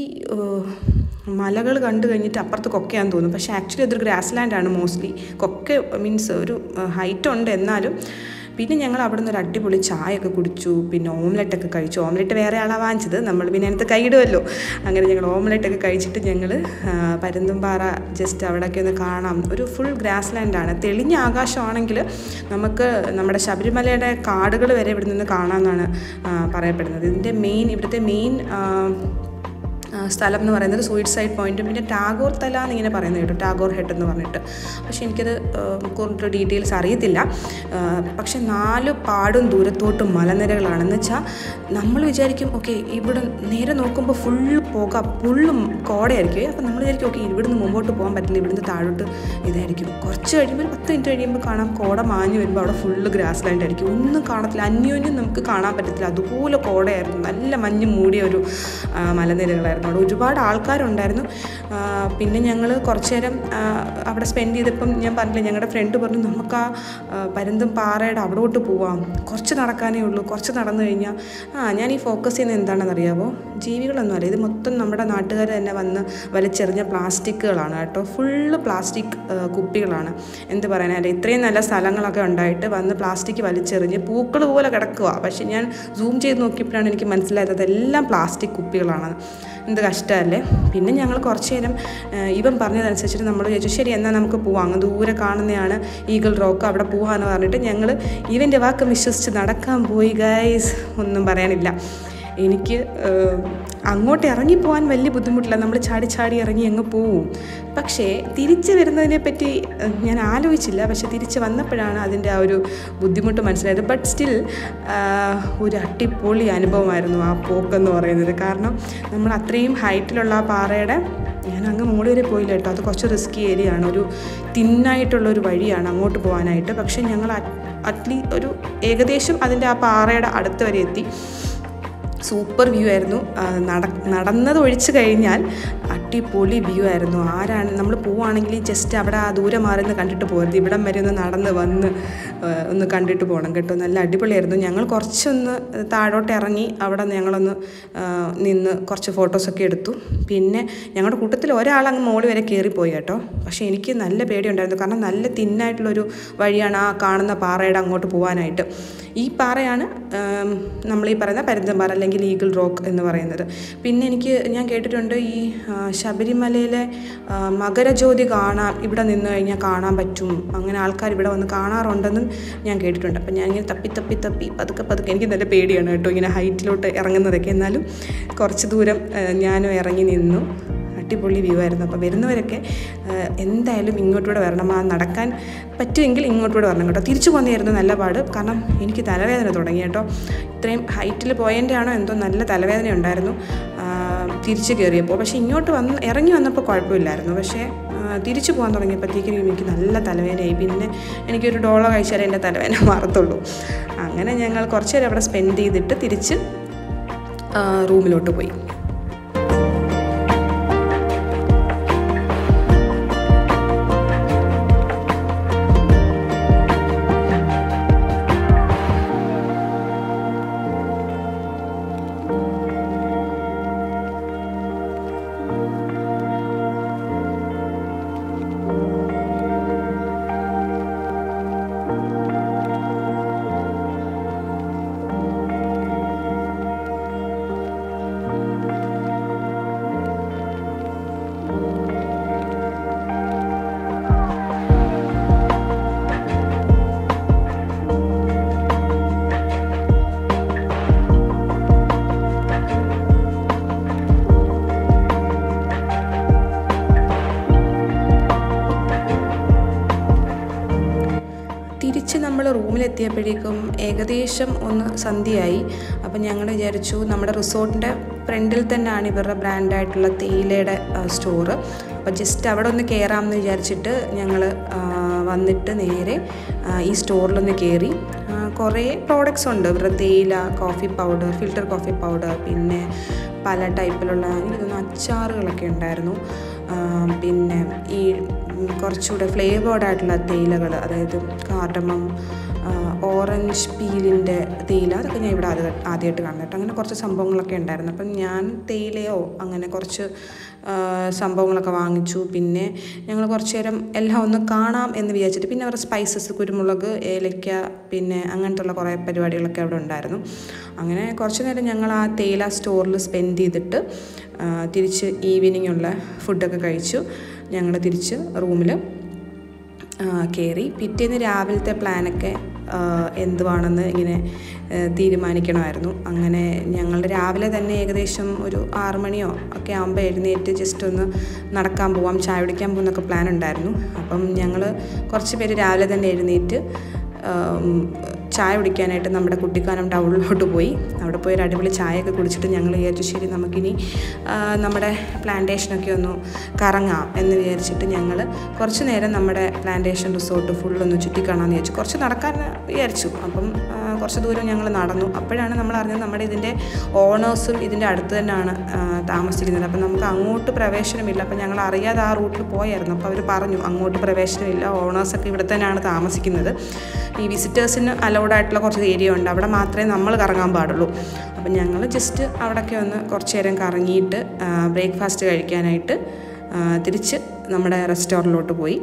മലകൾ കണ്ടു കഴിഞ്ഞിട്ട് അപ്പുറത്ത് കൊക്കയാന്ന് തോന്നും പക്ഷേ ആക്ച്വലി അതൊരു ഗ്രാസ് ലാൻഡാണ് മോസ്റ്റ്ലി കൊക്ക മീൻസ് ഒരു ഹൈറ്റ് ഉണ്ട് എന്നാലും പിന്നെ ഞങ്ങൾ അവിടെ നിന്ന് ഒരു അടിപൊളി ചായയൊക്കെ കുടിച്ചു പിന്നെ ഓംലെറ്റൊക്കെ കഴിച്ചു ഓംലെറ്റ് വേറെ ആളാണ് വാങ്ങിച്ചത് നമ്മൾ പിന്നെ അതിനകത്ത് കൈയിടുമല്ലോ അങ്ങനെ ഞങ്ങൾ ഓംലെറ്റൊക്കെ കഴിച്ചിട്ട് ഞങ്ങൾ പരുന്തുംപാറ ജസ്റ്റ് അവിടെയൊക്കെ ഒന്ന് കാണാം ഒരു ഫുൾ ഗ്രാസ് ലാൻഡാണ് തെളിഞ്ഞ ആകാശമാണെങ്കിൽ നമുക്ക് നമ്മുടെ ശബരിമലയുടെ കാടുകൾ വരെ ഇവിടെ നിന്ന് കാണാമെന്നാണ് പറയപ്പെടുന്നത് ഇതിൻ്റെ മെയിൻ ഇവിടുത്തെ മെയിൻ സ്ഥലം എന്ന് പറയുന്നത് സൂയിസൈഡ് പോയിന്റും പിന്നെ ടാഗോർ തല എന്നിങ്ങനെ പറയുന്നത് കേട്ടോ ടാഗോർ ഹെഡ് എന്ന് പറഞ്ഞിട്ട് പക്ഷെ എനിക്കത് കൂടുതൽ ഡീറ്റെയിൽസ് അറിയത്തില്ല പക്ഷെ നാല് പാടും ദൂരത്തോട്ടും മലനിരകളാണെന്ന് വെച്ചാൽ നമ്മൾ വിചാരിക്കും ഓക്കെ ഇവിടെ നേരെ നോക്കുമ്പോൾ ഫുള്ള് പുക ഫുള്ളും കോടയായിരിക്കും അപ്പം നമ്മൾ വിചാരിക്കും ഓക്കെ ഇവിടുന്ന് മുമ്പോട്ട് പോകാൻ പറ്റില്ല ഇവിടുന്ന് താഴോട്ട് ഇതായിരിക്കും കുറച്ച് കഴിയുമ്പോൾ ഒരു പത്ത് മിനിറ്റ് കഴിയുമ്പോൾ കാണാം കോട മാഞ്ഞു വരുമ്പോൾ അവിടെ ഫുള്ള് ഗ്രാസ് ലാൻഡ് ആയിരിക്കും ഒന്നും കാണത്തില്ല അന്യോന്യം നമുക്ക് കാണാൻ പറ്റത്തില്ല അതുപോലെ കോടയായിരുന്നു നല്ല മഞ്ഞ് മൂടിയ ഒരു മലനിരകളായിരുന്നു അവിടെ ഒരുപാട് ആൾക്കാരുണ്ടായിരുന്നു പിന്നെ ഞങ്ങൾ കുറച്ച് നേരം അവിടെ സ്പെൻഡ് ചെയ്തപ്പം ഞാൻ പറഞ്ഞില്ല ഞങ്ങളുടെ ഫ്രണ്ട് പറഞ്ഞു നമുക്ക് ആ പരുന്തും പാറയുടെ അവിടോട്ട് പോവാം കുറച്ച് നടക്കാനേ ഉള്ളൂ കുറച്ച് നടന്നു കഴിഞ്ഞാൽ ആ ഞാൻ ഈ ഫോക്കസ് ചെയ്യുന്നത് എന്താണെന്ന് അറിയാമോ ജീവികളൊന്നും അല്ല ഇത് മൊത്തം നമ്മുടെ നാട്ടുകാർ തന്നെ വന്ന് വലിച്ചെറിഞ്ഞ പ്ലാസ്റ്റിക്കുകളാണ് കേട്ടോ ഫുള്ള് പ്ലാസ്റ്റിക് കുപ്പികളാണ് എന്ത് പറയാനല്ല ഇത്രയും നല്ല സ്ഥലങ്ങളൊക്കെ ഉണ്ടായിട്ട് വന്ന് പ്ലാസ്റ്റിക് വലിച്ചെറിഞ്ഞ് പൂക്കൾ പോലെ കിടക്കുക പക്ഷെ ഞാൻ സൂം ചെയ്ത് നോക്കിയപ്പോഴാണ് എനിക്ക് മനസ്സിലായത് അതെല്ലാം പ്ലാസ്റ്റിക് കുപ്പികളാണ് എന്ത് കഷ്ടമല്ലേ പിന്നെ ഞങ്ങൾ കുറച്ച് നേരം ഇവൻ പറഞ്ഞതനുസരിച്ചിട്ട് നമ്മൾ ചോദിച്ചു ശരി എന്നാൽ നമുക്ക് പോവാം അങ്ങ് ദൂരെ കാണുന്നതാണ് ഈഗിൾ റോക്ക് അവിടെ പോവാന്ന് പറഞ്ഞിട്ട് ഞങ്ങൾ ഇവൻ്റെ വാക്ക് വിശ്വസിച്ച് നടക്കാൻ പോയി ഗൈസ് ഒന്നും പറയാനില്ല എനിക്ക് അങ്ങോട്ട് ഇറങ്ങിപ്പോകാൻ വലിയ ബുദ്ധിമുട്ടില്ല നമ്മൾ ചാടി ചാടി ഇറങ്ങി അങ്ങ് പോവും പക്ഷേ തിരിച്ച് വരുന്നതിനെ പറ്റി ഞാൻ ആലോചിച്ചില്ല പക്ഷെ തിരിച്ച് വന്നപ്പോഴാണ് അതിൻ്റെ ആ ഒരു ബുദ്ധിമുട്ട് മനസ്സിലായത് ബട്ട് സ്റ്റിൽ ഒരു അടിപൊളി അനുഭവമായിരുന്നു ആ പോക്കെന്ന് പറയുന്നത് കാരണം നമ്മൾ അത്രയും ഹൈറ്റിലുള്ള ആ പാറയുടെ ഞാൻ അങ്ങ് മുകളിൽ വരെ പോയില്ല കേട്ടോ അത് കുറച്ച് റിസ്കി ഏരിയ ആണ് ഒരു തിന്നായിട്ടുള്ള ഒരു വഴിയാണ് അങ്ങോട്ട് പോകാനായിട്ട് പക്ഷേ ഞങ്ങൾ അറ്റ്ലീ ഒരു ഏകദേശം അതിൻ്റെ ആ പാറയുടെ അടുത്ത് വരെ എത്തി സൂപ്പർ വ്യൂ ആയിരുന്നു നട നടന്നത് ഒഴിച്ചു കഴിഞ്ഞാൽ അടിപൊളി വ്യൂ ആയിരുന്നു ആരാണ് നമ്മൾ പോവുകയാണെങ്കിൽ ജസ്റ്റ് അവിടെ ആ ദൂരെ മാറി നിന്ന് കണ്ടിട്ട് പോകരുത് ഇവിടം വരെ ഒന്ന് നടന്ന് വന്ന് ഒന്ന് കണ്ടിട്ട് പോകണം കേട്ടോ നല്ല അടിപൊളിയായിരുന്നു ഞങ്ങൾ കുറച്ചൊന്ന് താഴോട്ട് ഇറങ്ങി അവിടെ ഞങ്ങളൊന്ന് നിന്ന് കുറച്ച് ഫോട്ടോസൊക്കെ എടുത്തു പിന്നെ ഞങ്ങളുടെ കൂട്ടത്തിൽ ഒരാൾ അങ്ങ് മോളി വരെ കയറിപ്പോയി കേട്ടോ പക്ഷേ എനിക്ക് നല്ല പേടിയുണ്ടായിരുന്നു കാരണം നല്ല തിന്നായിട്ടുള്ളൊരു വഴിയാണ് ആ കാണുന്ന പാറയുടെ അങ്ങോട്ട് പോകാനായിട്ട് ഈ പാറയാണ് നമ്മൾ ഈ പറയുന്ന പരുന്തമ്പാറ അല്ലെങ്കിൽ ഈഗിൾ റോക്ക് എന്ന് പറയുന്നത് പിന്നെ എനിക്ക് ഞാൻ കേട്ടിട്ടുണ്ട് ഈ ശബരിമലയിലെ മകരജ്യോതി കാണാൻ ഇവിടെ നിന്ന് കഴിഞ്ഞാൽ കാണാൻ പറ്റും അങ്ങനെ ആൾക്കാർ ഇവിടെ വന്ന് കാണാറുണ്ടെന്നും ഞാൻ കേട്ടിട്ടുണ്ട് അപ്പം ഞാൻ ഇങ്ങനെ തപ്പി തപ്പി തപ്പി പതുക്കെ പതുക്കെ എനിക്ക് നല്ല പേടിയാണ് കേട്ടോ ഇങ്ങനെ ഹൈറ്റിലോട്ട് ഇറങ്ങുന്നതൊക്കെ എന്നാലും കുറച്ച് ദൂരം ഞാനും ഇറങ്ങി നിന്നു അടിപൊളി വ്യൂ ആയിരുന്നു അപ്പോൾ വരുന്നവരൊക്കെ എന്തായാലും ഇങ്ങോട്ടൂടെ വരണം ആ നടക്കാൻ പറ്റുമെങ്കിൽ ഇങ്ങോട്ടൂടെ വരണം കേട്ടോ തിരിച്ചു പോകുന്നതായിരുന്നു നല്ല പാട് കാരണം എനിക്ക് തലവേദന തുടങ്ങി കേട്ടോ ഇത്രയും ഹൈറ്റിൽ പോയതിൻ്റെ ആണോ എന്തോ നല്ല തലവേദന ഉണ്ടായിരുന്നു തിരിച്ചു കയറിയപ്പോൾ പക്ഷേ ഇങ്ങോട്ട് വന്ന് ഇറങ്ങി വന്നപ്പോൾ കുഴപ്പമില്ലായിരുന്നു പക്ഷേ തിരിച്ചു പോകാൻ തുടങ്ങിയപ്പോഴത്തേക്കും എനിക്ക് നല്ല തലവേദനയായി പിന്നെ എനിക്കൊരു ഡോളോ കഴിച്ചാലേ എൻ്റെ തലവേദന മാറത്തുള്ളൂ അങ്ങനെ ഞങ്ങൾ കുറച്ച് നേരം അവിടെ സ്പെൻഡ് ചെയ്തിട്ട് തിരിച്ച് റൂമിലോട്ട് പോയി എത്തിയപ്പോഴേക്കും ഏകദേശം ഒന്ന് സന്ധ്യയായി അപ്പം ഞങ്ങൾ വിചാരിച്ചു നമ്മുടെ റിസോർട്ടിൻ്റെ ഫ്രണ്ടിൽ തന്നെയാണ് ഇവരുടെ ബ്രാൻഡായിട്ടുള്ള തേയിലയുടെ സ്റ്റോറ് അപ്പോൾ ജസ്റ്റ് അവിടെ ഒന്ന് കയറാമെന്ന് വിചാരിച്ചിട്ട് ഞങ്ങൾ വന്നിട്ട് നേരെ ആ, ഈ സ്റ്റോറിലൊന്ന് കയറി ആ, കുറേ പ്രോഡക്റ്റ്സ് ഉണ്ട് ഇവരുടെ തേയില coffee powder filter coffee powder പിന്നെ പല ടൈപ്പിലുള്ള എനിക്ക് തോന്നുന്നു അച്ചാറുകളൊക്കെ ഉണ്ടായിരുന്നു ആ, പിന്നെ ഈ ഉം, കുറച്ചുകൂടെ ഫ്ലേവേർഡ് ആയിട്ടുള്ള തേയിലകൾ അതായത് കാർഡമം ഓറഞ്ച് പീലിൻ്റെ തേയില അതൊക്കെ ഞാൻ ഇവിടെ ആദ്യ ആദ്യമായിട്ട് കാണുന്നത് കേട്ടോ അങ്ങനെ കുറച്ച് സംഭവങ്ങളൊക്കെ ഉണ്ടായിരുന്നു അപ്പം ഞാൻ തേയിലയോ അങ്ങനെ കുറച്ച് ആ, സംഭവങ്ങളൊക്കെ വാങ്ങിച്ചു പിന്നെ ഞങ്ങൾ കുറച്ച് നേരം എല്ലാം ഒന്ന് കാണാം എന്ന് വിചാരിച്ചിട്ട് പിന്നെ അവരുടെ സ്പൈസസ് കുരുമുളക് ഏലയ്ക്ക പിന്നെ അങ്ങനത്തുള്ള കുറേ പരിപാടികളൊക്കെ അവിടെ ഉണ്ടായിരുന്നു അങ്ങനെ കുറച്ച് നേരം ഞങ്ങൾ ആ തേയില സ്റ്റോറിൽ സ്പെൻഡ് ചെയ്തിട്ട് ആ, തിരിച്ച് ഈവനിങ് ഉള്ള ഫുഡൊക്കെ കഴിച്ചു ഞങ്ങൾ തിരിച്ച് റൂമിൽ കയറി പിറ്റേന്ന് രാവിലത്തെ പ്ലാനൊക്കെ ആ, എന്തുവാണെന്ന് ഇങ്ങനെ ആ, തീരുമാനിക്കണമായിരുന്നു അങ്ങനെ ഞങ്ങൾ രാവിലെ തന്നെ ഏകദേശം ഒരു ആറ് മണിയോ ഒക്കെ ആകുമ്പോൾ എഴുന്നേറ്റ് ജസ്റ്റ് ഒന്ന് നടക്കാൻ പോവാം ചായ കുടിക്കാൻ പോകുന്നൊക്കെ പ്ലാൻ ഉണ്ടായിരുന്നു അപ്പം ഞങ്ങൾ കുറച്ച് പേര് രാവിലെ തന്നെ എഴുന്നേറ്റ് ആം, ചായ കുടിക്കാനായിട്ട് നമ്മുടെ കുട്ടിക്കാനം ടൗണിലോട്ട് പോയി അവിടെ പോയി ഒരു അടിപൊളി ചായയൊക്കെ കുടിച്ചിട്ട് ഞങ്ങൾ വിചാരിച്ചു ശരി നമുക്കിനി ആ, നമ്മുടെ പ്ലാന്റേഷനൊക്കെ ഒന്ന് കറങ്ങാം എന്ന് വിചാരിച്ചിട്ട് ഞങ്ങൾ കുറച്ച് നേരം നമ്മുടെ പ്ലാന്റേഷൻ റിസോർട്ട് ഫുള്ളൊന്ന് ചുറ്റിക്കാണാമെന്ന് വിചാരിച്ചു കുറച്ച് നടക്കാൻ വിചാരിച്ചു അപ്പം ആ, കുറച്ച് ദൂരം ഞങ്ങൾ നടന്നു അപ്പോഴാണ് നമ്മൾ അറിഞ്ഞത് നമ്മുടെ ഇതിൻ്റെ ഓണേഴ്സും ഇതിൻ്റെ അടുത്ത് തന്നെയാണ് ആ, താമസിക്കുന്നത് അപ്പം നമുക്ക് അങ്ങോട്ട് പ്രവേശനമില്ല അപ്പം ഞങ്ങൾ അറിയാതെ ആ റൂട്ടിൽ പോയായിരുന്നു അപ്പോൾ അവർ പറഞ്ഞു അങ്ങോട്ട് പ്രവേശനമില്ല ഓണേഴ്സൊക്കെ ഇവിടെ തന്നെയാണ് താമസിക്കുന്നത് ഈ വിസിറ്റേഴ്സിന് അലൗഡ് ആയിട്ടുള്ള കുറച്ച് ഏരിയ ഉണ്ട് അവിടെ മാത്രമേ നമ്മൾ കറങ്ങാൻ പാടുള്ളൂ അപ്പം ഞങ്ങൾ ജസ്റ്റ് അവിടെയൊക്കെ ഒന്ന് കുറച്ച് നേരം കറങ്ങിയിട്ട് ബ്രേക്ക്ഫാസ്റ്റ് കഴിക്കാനായിട്ട് ആ, തിരിച്ച് നമ്മുടെ റെസ്റ്റോറൻറ്റിലോട്ട് പോയി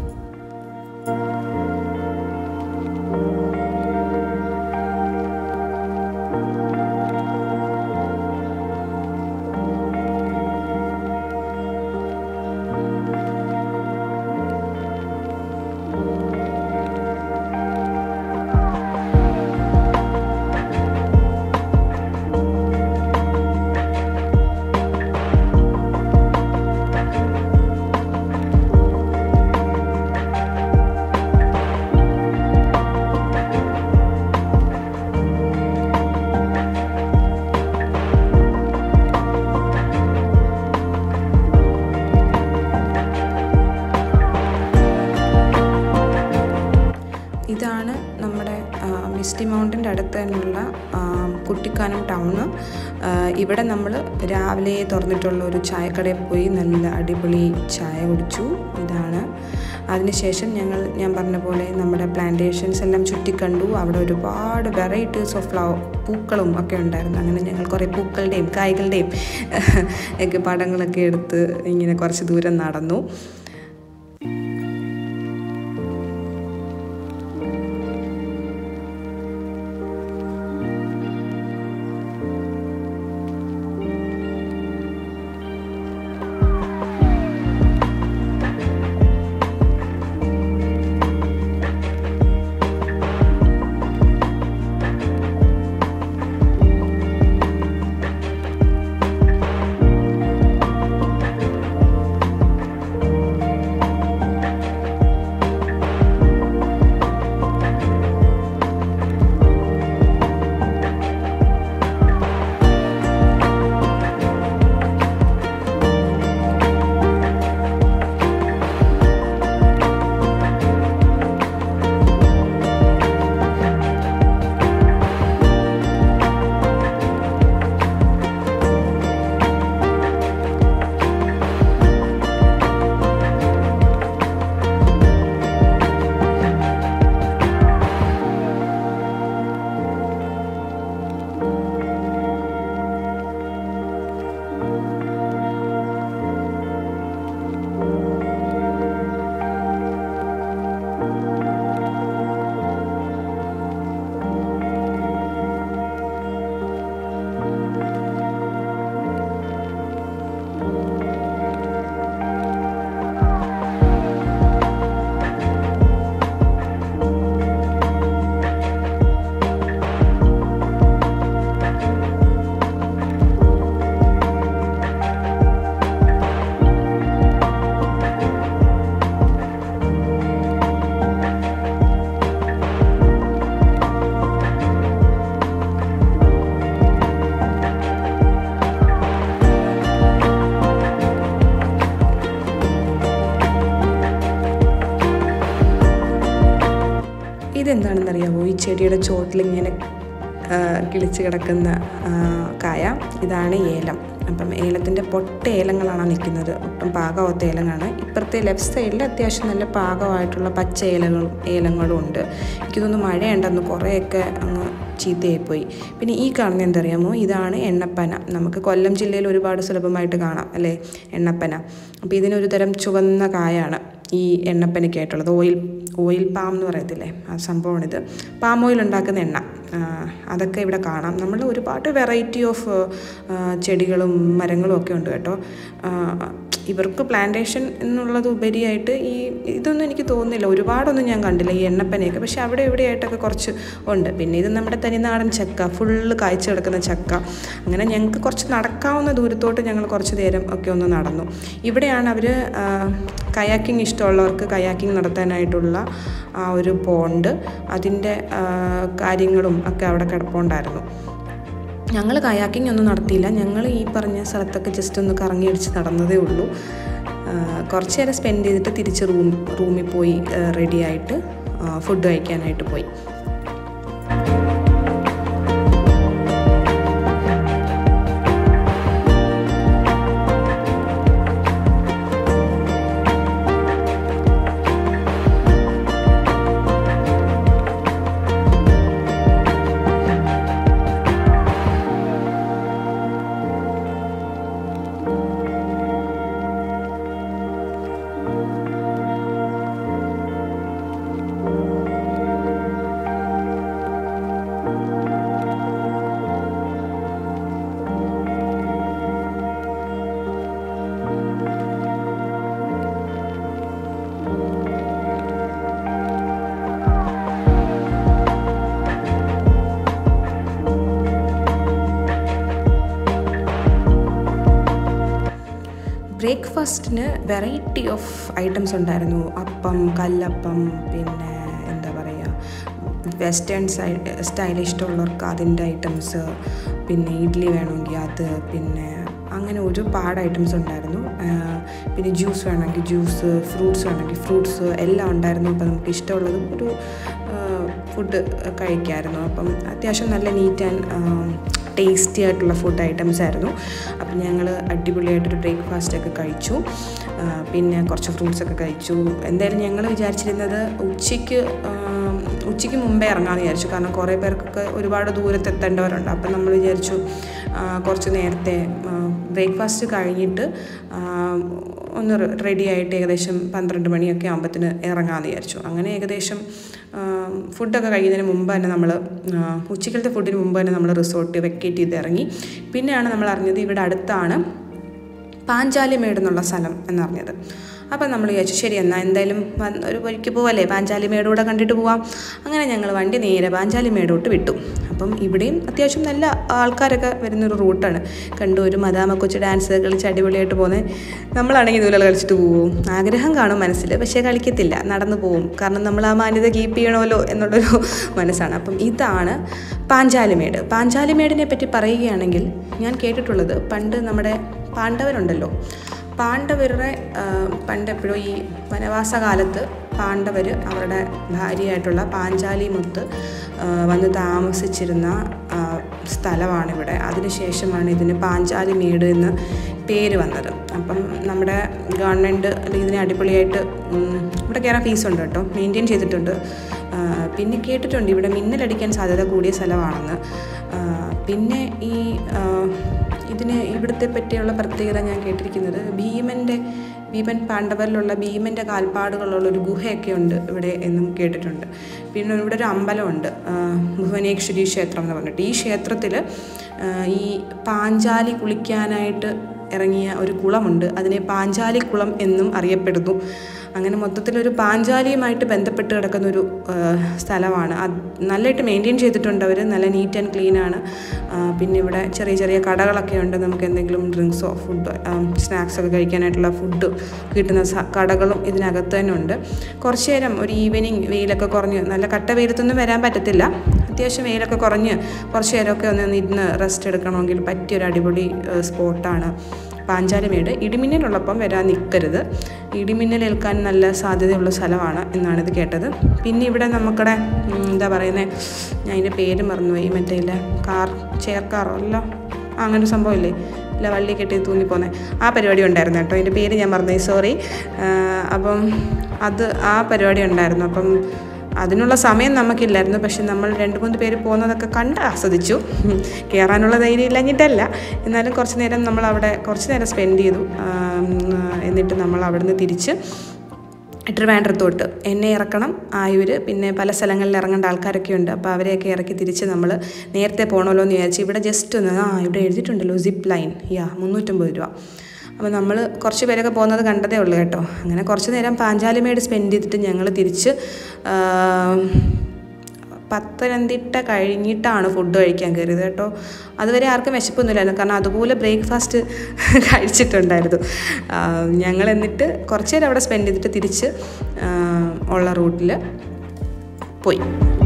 ഇതാണ് നമ്മുടെ ആ, മിസ്റ്റി മൗണ്ടൻ്റെ അടുത്ത് തന്നെയുള്ള ആ, കുട്ടിക്കാനം ടൗണ് ആ, ഇവിടെ നമ്മൾ രാവിലെ തുറന്നിട്ടുള്ള ഒരു ചായക്കടയിൽ പോയി നല്ല അടിപൊളി ചായ കുടിച്ചു ഇതാണ് അതിനുശേഷം ഞങ്ങൾ ഞാൻ പറഞ്ഞ പോലെ നമ്മുടെ പ്ലാന്റേഷൻസ് എല്ലാം ചുറ്റിക്കണ്ടു അവിടെ ഒരുപാട് വെറൈറ്റീസ് ഓഫ് ഫ്ലവർ പൂക്കളും ഒക്കെ ഉണ്ടായിരുന്നു അങ്ങനെ ഞങ്ങൾ കുറേ പൂക്കളുടെയും കായ്കളുടെയും ഒക്കെ പടങ്ങളൊക്കെ എടുത്ത് ഇങ്ങനെ കുറച്ച് ദൂരം നടന്നു ചെടിയുടെ ചോട്ടിലിങ്ങനെ ആ, കിളിച്ച് കിടക്കുന്ന ആ, കായ ഇതാണ് ഏലം അപ്പം ഏലത്തിൻ്റെ പൊട്ട ഏലങ്ങളാണ് നിൽക്കുന്നത് ഒട്ടും പാകമാവാത്ത ഏലങ്ങളാണ് ഇപ്പുറത്തെ ലെഫ്റ്റ് സൈഡിൽ അത്യാവശ്യം നല്ല പാകമായിട്ടുള്ള പച്ച ഏലകളും ഏലങ്ങളും ഉണ്ട് എനിക്ക് തോന്നുന്നു മഴയുണ്ടെന്ന് കുറേയൊക്കെ അങ്ങ് ചീത്തയായിപ്പോയി പിന്നെ ഈ കാണുന്ന എന്തറിയാമോ ഇതാണ് എണ്ണപ്പന നമുക്ക് കൊല്ലം ജില്ലയിൽ ഒരുപാട് സുലഭമായിട്ട് കാണാം അല്ലേ എണ്ണപ്പന അപ്പോൾ ഇതിനൊരു തരം ചുവന്ന കായാണ് ഈ എണ്ണപ്പനയ്ക്കായിട്ടുള്ളത് ഓയിൽ ഓയിൽ പാം എന്ന് പറയത്തില്ലേ ആ സംഭവമാണിത് പാം ഓയിൽ ഉണ്ടാക്കുന്ന എണ്ണ ആ, അതൊക്കെ ഇവിടെ കാണാം നമ്മൾ ഒരുപാട് വെറൈറ്റി ഓഫ് ചെടികളും മരങ്ങളും ഒക്കെ ഉണ്ട് കേട്ടോ ആ, ഇവർക്ക് പ്ലാന്റേഷൻ എന്നുള്ളത് ഉപരിയായിട്ട് ഈ ഇതൊന്നും എനിക്ക് തോന്നുന്നില്ല ഒരുപാടൊന്നും ഞാൻ കണ്ടില്ല ഈ എണ്ണപ്പനയൊക്കെ പക്ഷെ അവിടെ ഇവിടെയായിട്ടൊക്കെ കുറച്ച് ഉണ്ട് പിന്നെ ഇത് നമ്മുടെ തനിനാടൻ ചക്ക ഫുള്ള് കായ്ച്ചു കിടക്കുന്ന ചക്ക അങ്ങനെ ഞങ്ങൾക്ക് കുറച്ച് നടക്കാവുന്ന ദൂരത്തോട്ട് ഞങ്ങൾ കുറച്ച് നേരം ഒക്കെ ഒന്ന് നടന്നു ഇവിടെയാണ് അവർ കയാക്കിംഗ് ഇഷ്ടമുള്ളവർക്ക് കയാക്കിംഗ് നടത്താനായിട്ടുള്ള ആ ഒരു പോണ്ട് അതിൻ്റെ ആ, കാര്യങ്ങളും ഒക്കെ അവിടെ കിടപ്പുണ്ടായിരുന്നു ഞങ്ങൾ കയാക്കിംഗ് ഒന്നും നടത്തിയില്ല ഞങ്ങൾ ഈ പറഞ്ഞ സ്ഥലത്തൊക്കെ ജസ്റ്റ് ഒന്ന് കറങ്ങി അടിച്ച് നടന്നതേ ഉള്ളൂ ആ, കുറച്ച് നേരം സ്പെൻഡ് ചെയ്തിട്ട് തിരിച്ച് റൂം റൂമിൽ പോയി റെഡി ആയിട്ട് ഫുഡ് കഴിക്കാനായിട്ട് പോയി ബ്രേക്ക്ഫാസ്റ്റിന് വെറൈറ്റി ഓഫ് ഐറ്റംസ് ഉണ്ടായിരുന്നു അപ്പം കല്ലപ്പം പിന്നെ എന്താ പറയുക വെസ്റ്റേൺ സ്റ്റൈൽ ഇഷ്ടമുള്ളവർക്ക് അതിൻ്റെ ഐറ്റംസ് പിന്നെ ഇഡ്ഡലി വേണമെങ്കിൽ അത് പിന്നെ അങ്ങനെ ഒരുപാട് ഐറ്റംസ് ഉണ്ടായിരുന്നു ആ, പിന്നെ ജ്യൂസ് വേണമെങ്കിൽ ജ്യൂസ് ഫ്രൂട്ട്സ് വേണമെങ്കിൽ ഫ്രൂട്ട്സ് എല്ലാം ഉണ്ടായിരുന്നു അപ്പോൾ നമുക്ക് ഇഷ്ടമുള്ളത് ഒരു ഫുഡ് കഴിക്കാമായിരുന്നു അപ്പം അത്യാവശ്യം നല്ല നീറ്റ് ആൻഡ് ടേസ്റ്റി ആയിട്ടുള്ള ഫുഡ് ഐറ്റംസ് ആയിരുന്നു അപ്പം ഞങ്ങൾ അടിപൊളിയായിട്ടൊരു ബ്രേക്ക്ഫാസ്റ്റ് ഒക്കെ കഴിച്ചു ആ, പിന്നെ കുറച്ച് ഫ്രൂട്ട്സ് ഒക്കെ കഴിച്ചു എന്തായാലും ഞങ്ങൾ വിചാരിച്ചിരുന്നത് ഉച്ചയ്ക്ക് ആ, ഉച്ചയ്ക്ക് മുമ്പേ ഇറങ്ങാമെന്ന് വിചാരിച്ചു കാരണം കുറേ പേർക്കൊക്കെ ഒരുപാട് ദൂരത്ത് എത്തേണ്ടവരുണ്ട് അപ്പം നമ്മൾ വിചാരിച്ചു ആ, കുറച്ച് നേരത്തെ ബ്രേക്ക്ഫാസ്റ്റ് കഴിഞ്ഞിട്ട് ആ, ഒന്ന് റെഡി ആയിട്ട് ഏകദേശം പന്ത്രണ്ട് മണിയൊക്കെ ആകുമ്പത്തിന് ഇറങ്ങാമെന്ന് വിചാരിച്ചു അങ്ങനെ ഏകദേശം ആ, ഫുഡൊക്കെ കഴിയുന്നതിന് മുമ്പ് തന്നെ നമ്മൾ ഉച്ചക്കലത്തെ ഫുഡിന് മുമ്പ് തന്നെ നമ്മൾ റിസോർട്ട് വെക്കേറ്റ് ചെയ്ത് ഇറങ്ങി പിന്നെയാണ് നമ്മൾ അറിഞ്ഞത് ഇവിടെ അടുത്താണ് പാഞ്ചാലിമേട് എന്നുള്ള സ്ഥലം എന്നറിഞ്ഞത് അപ്പം നമ്മൾ വിചാരിച്ചു ശരി എന്നാൽ എന്തായാലും വന്ന് ഒരു വഴിക്ക് പോവല്ലേ പാഞ്ചാലിമേട് കൂടെ കണ്ടിട്ട് പോവാം അങ്ങനെ ഞങ്ങൾ വണ്ടി നേരെ പാഞ്ചാലിമേടോട്ട് വിട്ടു അപ്പം ഇവിടെയും അത്യാവശ്യം നല്ല ആൾക്കാരൊക്കെ വരുന്നൊരു റൂട്ടാണ് കണ്ടു ഒരു മദാമ കൊച്ചു ഡാൻസ് കളിച്ച് അടിപൊളിയായിട്ട് പോകുന്നത് നമ്മളാണെങ്കിൽ ഇതുപോലെ കളിച്ചിട്ട് പോവും ആഗ്രഹം കാണും മനസ്സിൽ പക്ഷേ കളിക്കത്തില്ല നടന്നു പോവും കാരണം നമ്മൾ ആ മാന്യത കീപ്പ് ചെയ്യണമല്ലോ എന്നുള്ളൊരു മനസ്സാണ് അപ്പം ഇതാണ് പാഞ്ചാലിമേട് പാഞ്ചാലിമേടിനെ പറ്റി പറയുകയാണെങ്കിൽ ഞാൻ കേട്ടിട്ടുള്ളത് പണ്ട് നമ്മുടെ പാണ്ഡവരുണ്ടല്ലോ പാണ്ഡവരുടെ ആ, പണ്ട് എപ്പോഴും ഈ വനവാസകാലത്ത് പാണ്ഡവർ അവരുടെ ഭാര്യയായിട്ടുള്ള പാഞ്ചാലി മുത്ത് ആ, വന്ന് താമസിച്ചിരുന്ന ആ, സ്ഥലമാണിവിടെ അതിനുശേഷമാണ് ഇതിന് പാഞ്ചാലി മേട് എന്ന് പേര് വന്നത് അപ്പം നമ്മുടെ ഗവൺമെൻറ് ഇതിനെ അടിപൊളിയായിട്ട് ഉം, ഇവിടെ കയറാൻ ഫീസുണ്ട് കേട്ടോ മെയിൻറ്റെയിൻ ചെയ്തിട്ടുണ്ട് ആ, പിന്നെ കേട്ടിട്ടുണ്ട് ഇവിടെ മിന്നലടിക്കാൻ സാധ്യത കൂടിയ സ്ഥലമാണെന്ന് ആ, പിന്നെ ഈ ആ, ഇതിന് ഇവിടുത്തെ പറ്റിയുള്ള പ്രത്യേകത ഞാൻ കേട്ടിരിക്കുന്നത് ഭീമൻ്റെ ഭീമൻ പാണ്ഡവരിലുള്ള ഭീമൻ്റെ കാൽപ്പാടുകളുള്ള ഒരു ഗുഹയൊക്കെ ഉണ്ട് ഇവിടെ എന്നും കേട്ടിട്ടുണ്ട് പിന്നെ ഇവിടെ ഒരു അമ്പലമുണ്ട് ആ, ഭുവനേശ്വരി ക്ഷേത്രം എന്ന് പറഞ്ഞിട്ട് ഈ ക്ഷേത്രത്തിൽ ഈ പാഞ്ചാലി കുളിക്കാനായിട്ട് ഇറങ്ങിയ ഒരു കുളമുണ്ട് അതിനെ പാഞ്ചാലി കുളം എന്നും അറിയപ്പെടുന്നു അങ്ങനെ മൊത്തത്തിലൊരു പാഞ്ചാലിയുമായിട്ട് ബന്ധപ്പെട്ട് കിടക്കുന്ന ഒരു ആ, സ്ഥലമാണ് അത് നല്ലതായിട്ട് മെയിൻറ്റെയിൻ ചെയ്തിട്ടുണ്ട് അവർ നല്ല നീറ്റ് ആൻഡ് ക്ലീൻ ആണ് ആ, പിന്നെ ഇവിടെ ചെറിയ ചെറിയ കടകളൊക്കെ ഉണ്ട് നമുക്ക് എന്തെങ്കിലും ഡ്രിങ്ക്സോ ഫുഡ് സ്നാക്സ് ഒക്കെ കഴിക്കാനായിട്ടുള്ള ഫുഡ് കിട്ടുന്ന സ- കടകളും ഇതിനകത്ത് തന്നെ ഉണ്ട് കുറച്ച് നേരം ഒരു ഈവനിങ് വെയിലൊക്കെ കുറഞ്ഞ് നല്ല കട്ട വെയിലത്തൊന്നും വരാൻ പറ്റത്തില്ല അത്യാവശ്യം വെയിലൊക്കെ കുറഞ്ഞ് കുറച്ച് നേരമൊക്കെ ഒന്ന് ഇരുന്ന് റെസ്റ്റ് എടുക്കണമെങ്കിൽ പറ്റിയൊരു അടിപൊളി സ്പോട്ടാണ് പാഞ്ചാലിമേട് ഇടിമിന്നലുള്ളപ്പം വരാൻ നിൽക്കരുത് ഇടിമിന്നൽ ഏൽക്കാൻ നല്ല സാധ്യതയുള്ള സ്ഥലമാണ് എന്നാണ് ഇത് കേട്ടത് പിന്നെ ഇവിടെ നമുക്കടെ ഉം, എന്താ പറയുന്നത് ഞാൻ അതിൻ്റെ പേര് മറന്നുപോയി മറ്റേ ഇല്ല കാർ ചെയർ കാറോ അല്ലോ ആ അങ്ങനെ ഒരു സംഭവമില്ലേ ഇല്ല വള്ളി കെട്ടി തൂങ്ങിപ്പോന്നെ ആ പരിപാടി ഉണ്ടായിരുന്നു കേട്ടോ അതിൻ്റെ പേര് ഞാൻ മറന്നുപോയി സോറി അപ്പം അത് ആ പരിപാടി ഉണ്ടായിരുന്നു അപ്പം അതിനുള്ള സമയം നമുക്കില്ലായിരുന്നു പക്ഷെ നമ്മൾ രണ്ട് മൂന്ന് പേര് പോകുന്നതൊക്കെ കണ്ട് ആസ്വദിച്ചു ഉം. കയറാനുള്ള ധൈര്യം ഇല്ലഞ്ഞിട്ടല്ല എന്നാലും കുറച്ച് നേരം നമ്മൾ അവിടെ കുറച്ച് നേരം സ്പെൻഡ് ചെയ്തു ആം, എന്നിട്ട് നമ്മൾ അവിടുന്ന് തിരിച്ച് ട്രിവാൻഡ്രത്തോട്ട് എന്നെ ഇറക്കണം ആയൂർ പിന്നെ പല സ്ഥലങ്ങളിൽ ഇറങ്ങേണ്ട ആൾക്കാരൊക്കെ ഉണ്ട് അപ്പോൾ അവരെയൊക്കെ ഇറക്കി തിരിച്ച് നമ്മൾ നേരത്തെ പോകണമല്ലോ എന്ന് വിചാരിച്ചു ഇവിടെ ജസ്റ്റ് ഒന്ന് ആ ഇവിടെ എഴുതിയിട്ടുണ്ടല്ലോ സിപ്പ് ലൈൻ യാ മുന്നൂറ്റമ്പത് രൂപ അപ്പോൾ നമ്മൾ കുറച്ച് പേരൊക്കെ പോകുന്നത് കണ്ടതേ ഉള്ളൂ കേട്ടോ അങ്ങനെ കുറച്ച് നേരം പാഞ്ചാലിമേട് സ്പെൻഡ് ചെയ്തിട്ട് ഞങ്ങൾ തിരിച്ച് ആ, പത്തനംതിട്ട കഴിഞ്ഞിട്ടാണ് ഫുഡ് കഴിക്കാൻ കയറിയത് കേട്ടോ അതുവരെ ആർക്കും വിശപ്പൊന്നുമില്ലായിരുന്നു കാരണം അതുപോലെ ബ്രേക്ക്ഫാസ്റ്റ് കഴിച്ചിട്ടുണ്ടായിരുന്നു ആ, ഞങ്ങൾ എന്നിട്ട് കുറച്ച് നേരം അവിടെ സ്പെൻഡ് ചെയ്തിട്ട് തിരിച്ച് ആ, ഉള്ള റൂട്ടിൽ പോയി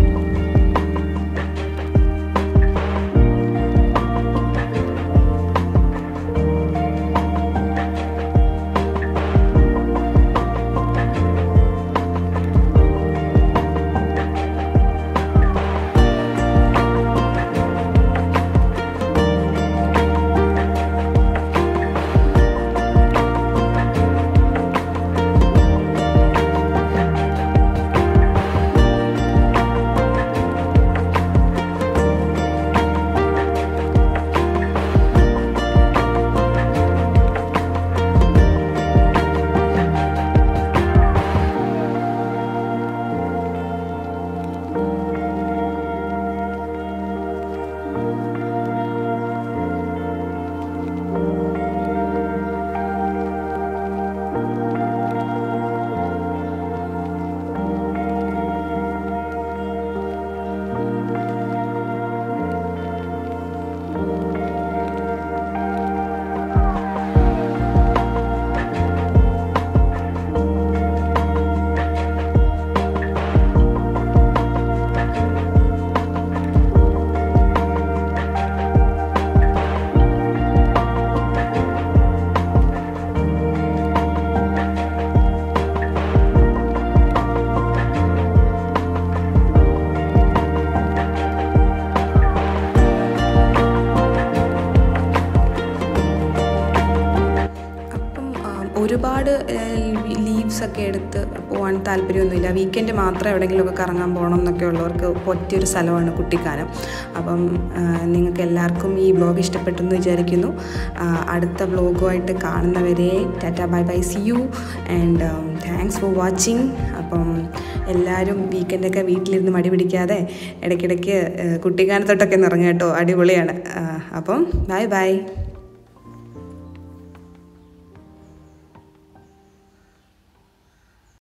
അപ്പം ആ, ഒരുപാട് ലീവ്സ് ഒക്കെ എടുത്ത് പോകാൻ താല്പര്യമൊന്നുമില്ല വീക്കെൻഡ് മാത്രം എവിടെയെങ്കിലുമൊക്കെ കറങ്ങാൻ പോകണം എന്നൊക്കെ ഉള്ളവർക്ക് പറ്റിയൊരു സ്ഥലമാണ് കുട്ടിക്കാനം അപ്പം ആ, നിങ്ങൾക്ക് എല്ലാവർക്കും ഈ വ്ലോഗ് ഇഷ്ടപ്പെട്ടെന്ന് വിചാരിക്കുന്നു ആ, അടുത്ത വ്ലോഗുമായിട്ട് കാണുന്നവരെ tata bye bye see you and thanks for watching അപ്പം എല്ലാവരും വീക്കെൻഡൊക്കെ വീട്ടിലിരുന്ന് മടി പിടിക്കാതെ ഇടയ്ക്കിടയ്ക്ക് ആ, കുട്ടിക്കാനത്തോട്ടൊക്കെ ഒന്ന് ഇറങ്ങുക കേട്ടോ അടിപൊളിയാണ് ആ, അപ്പം ബൈ ബൈ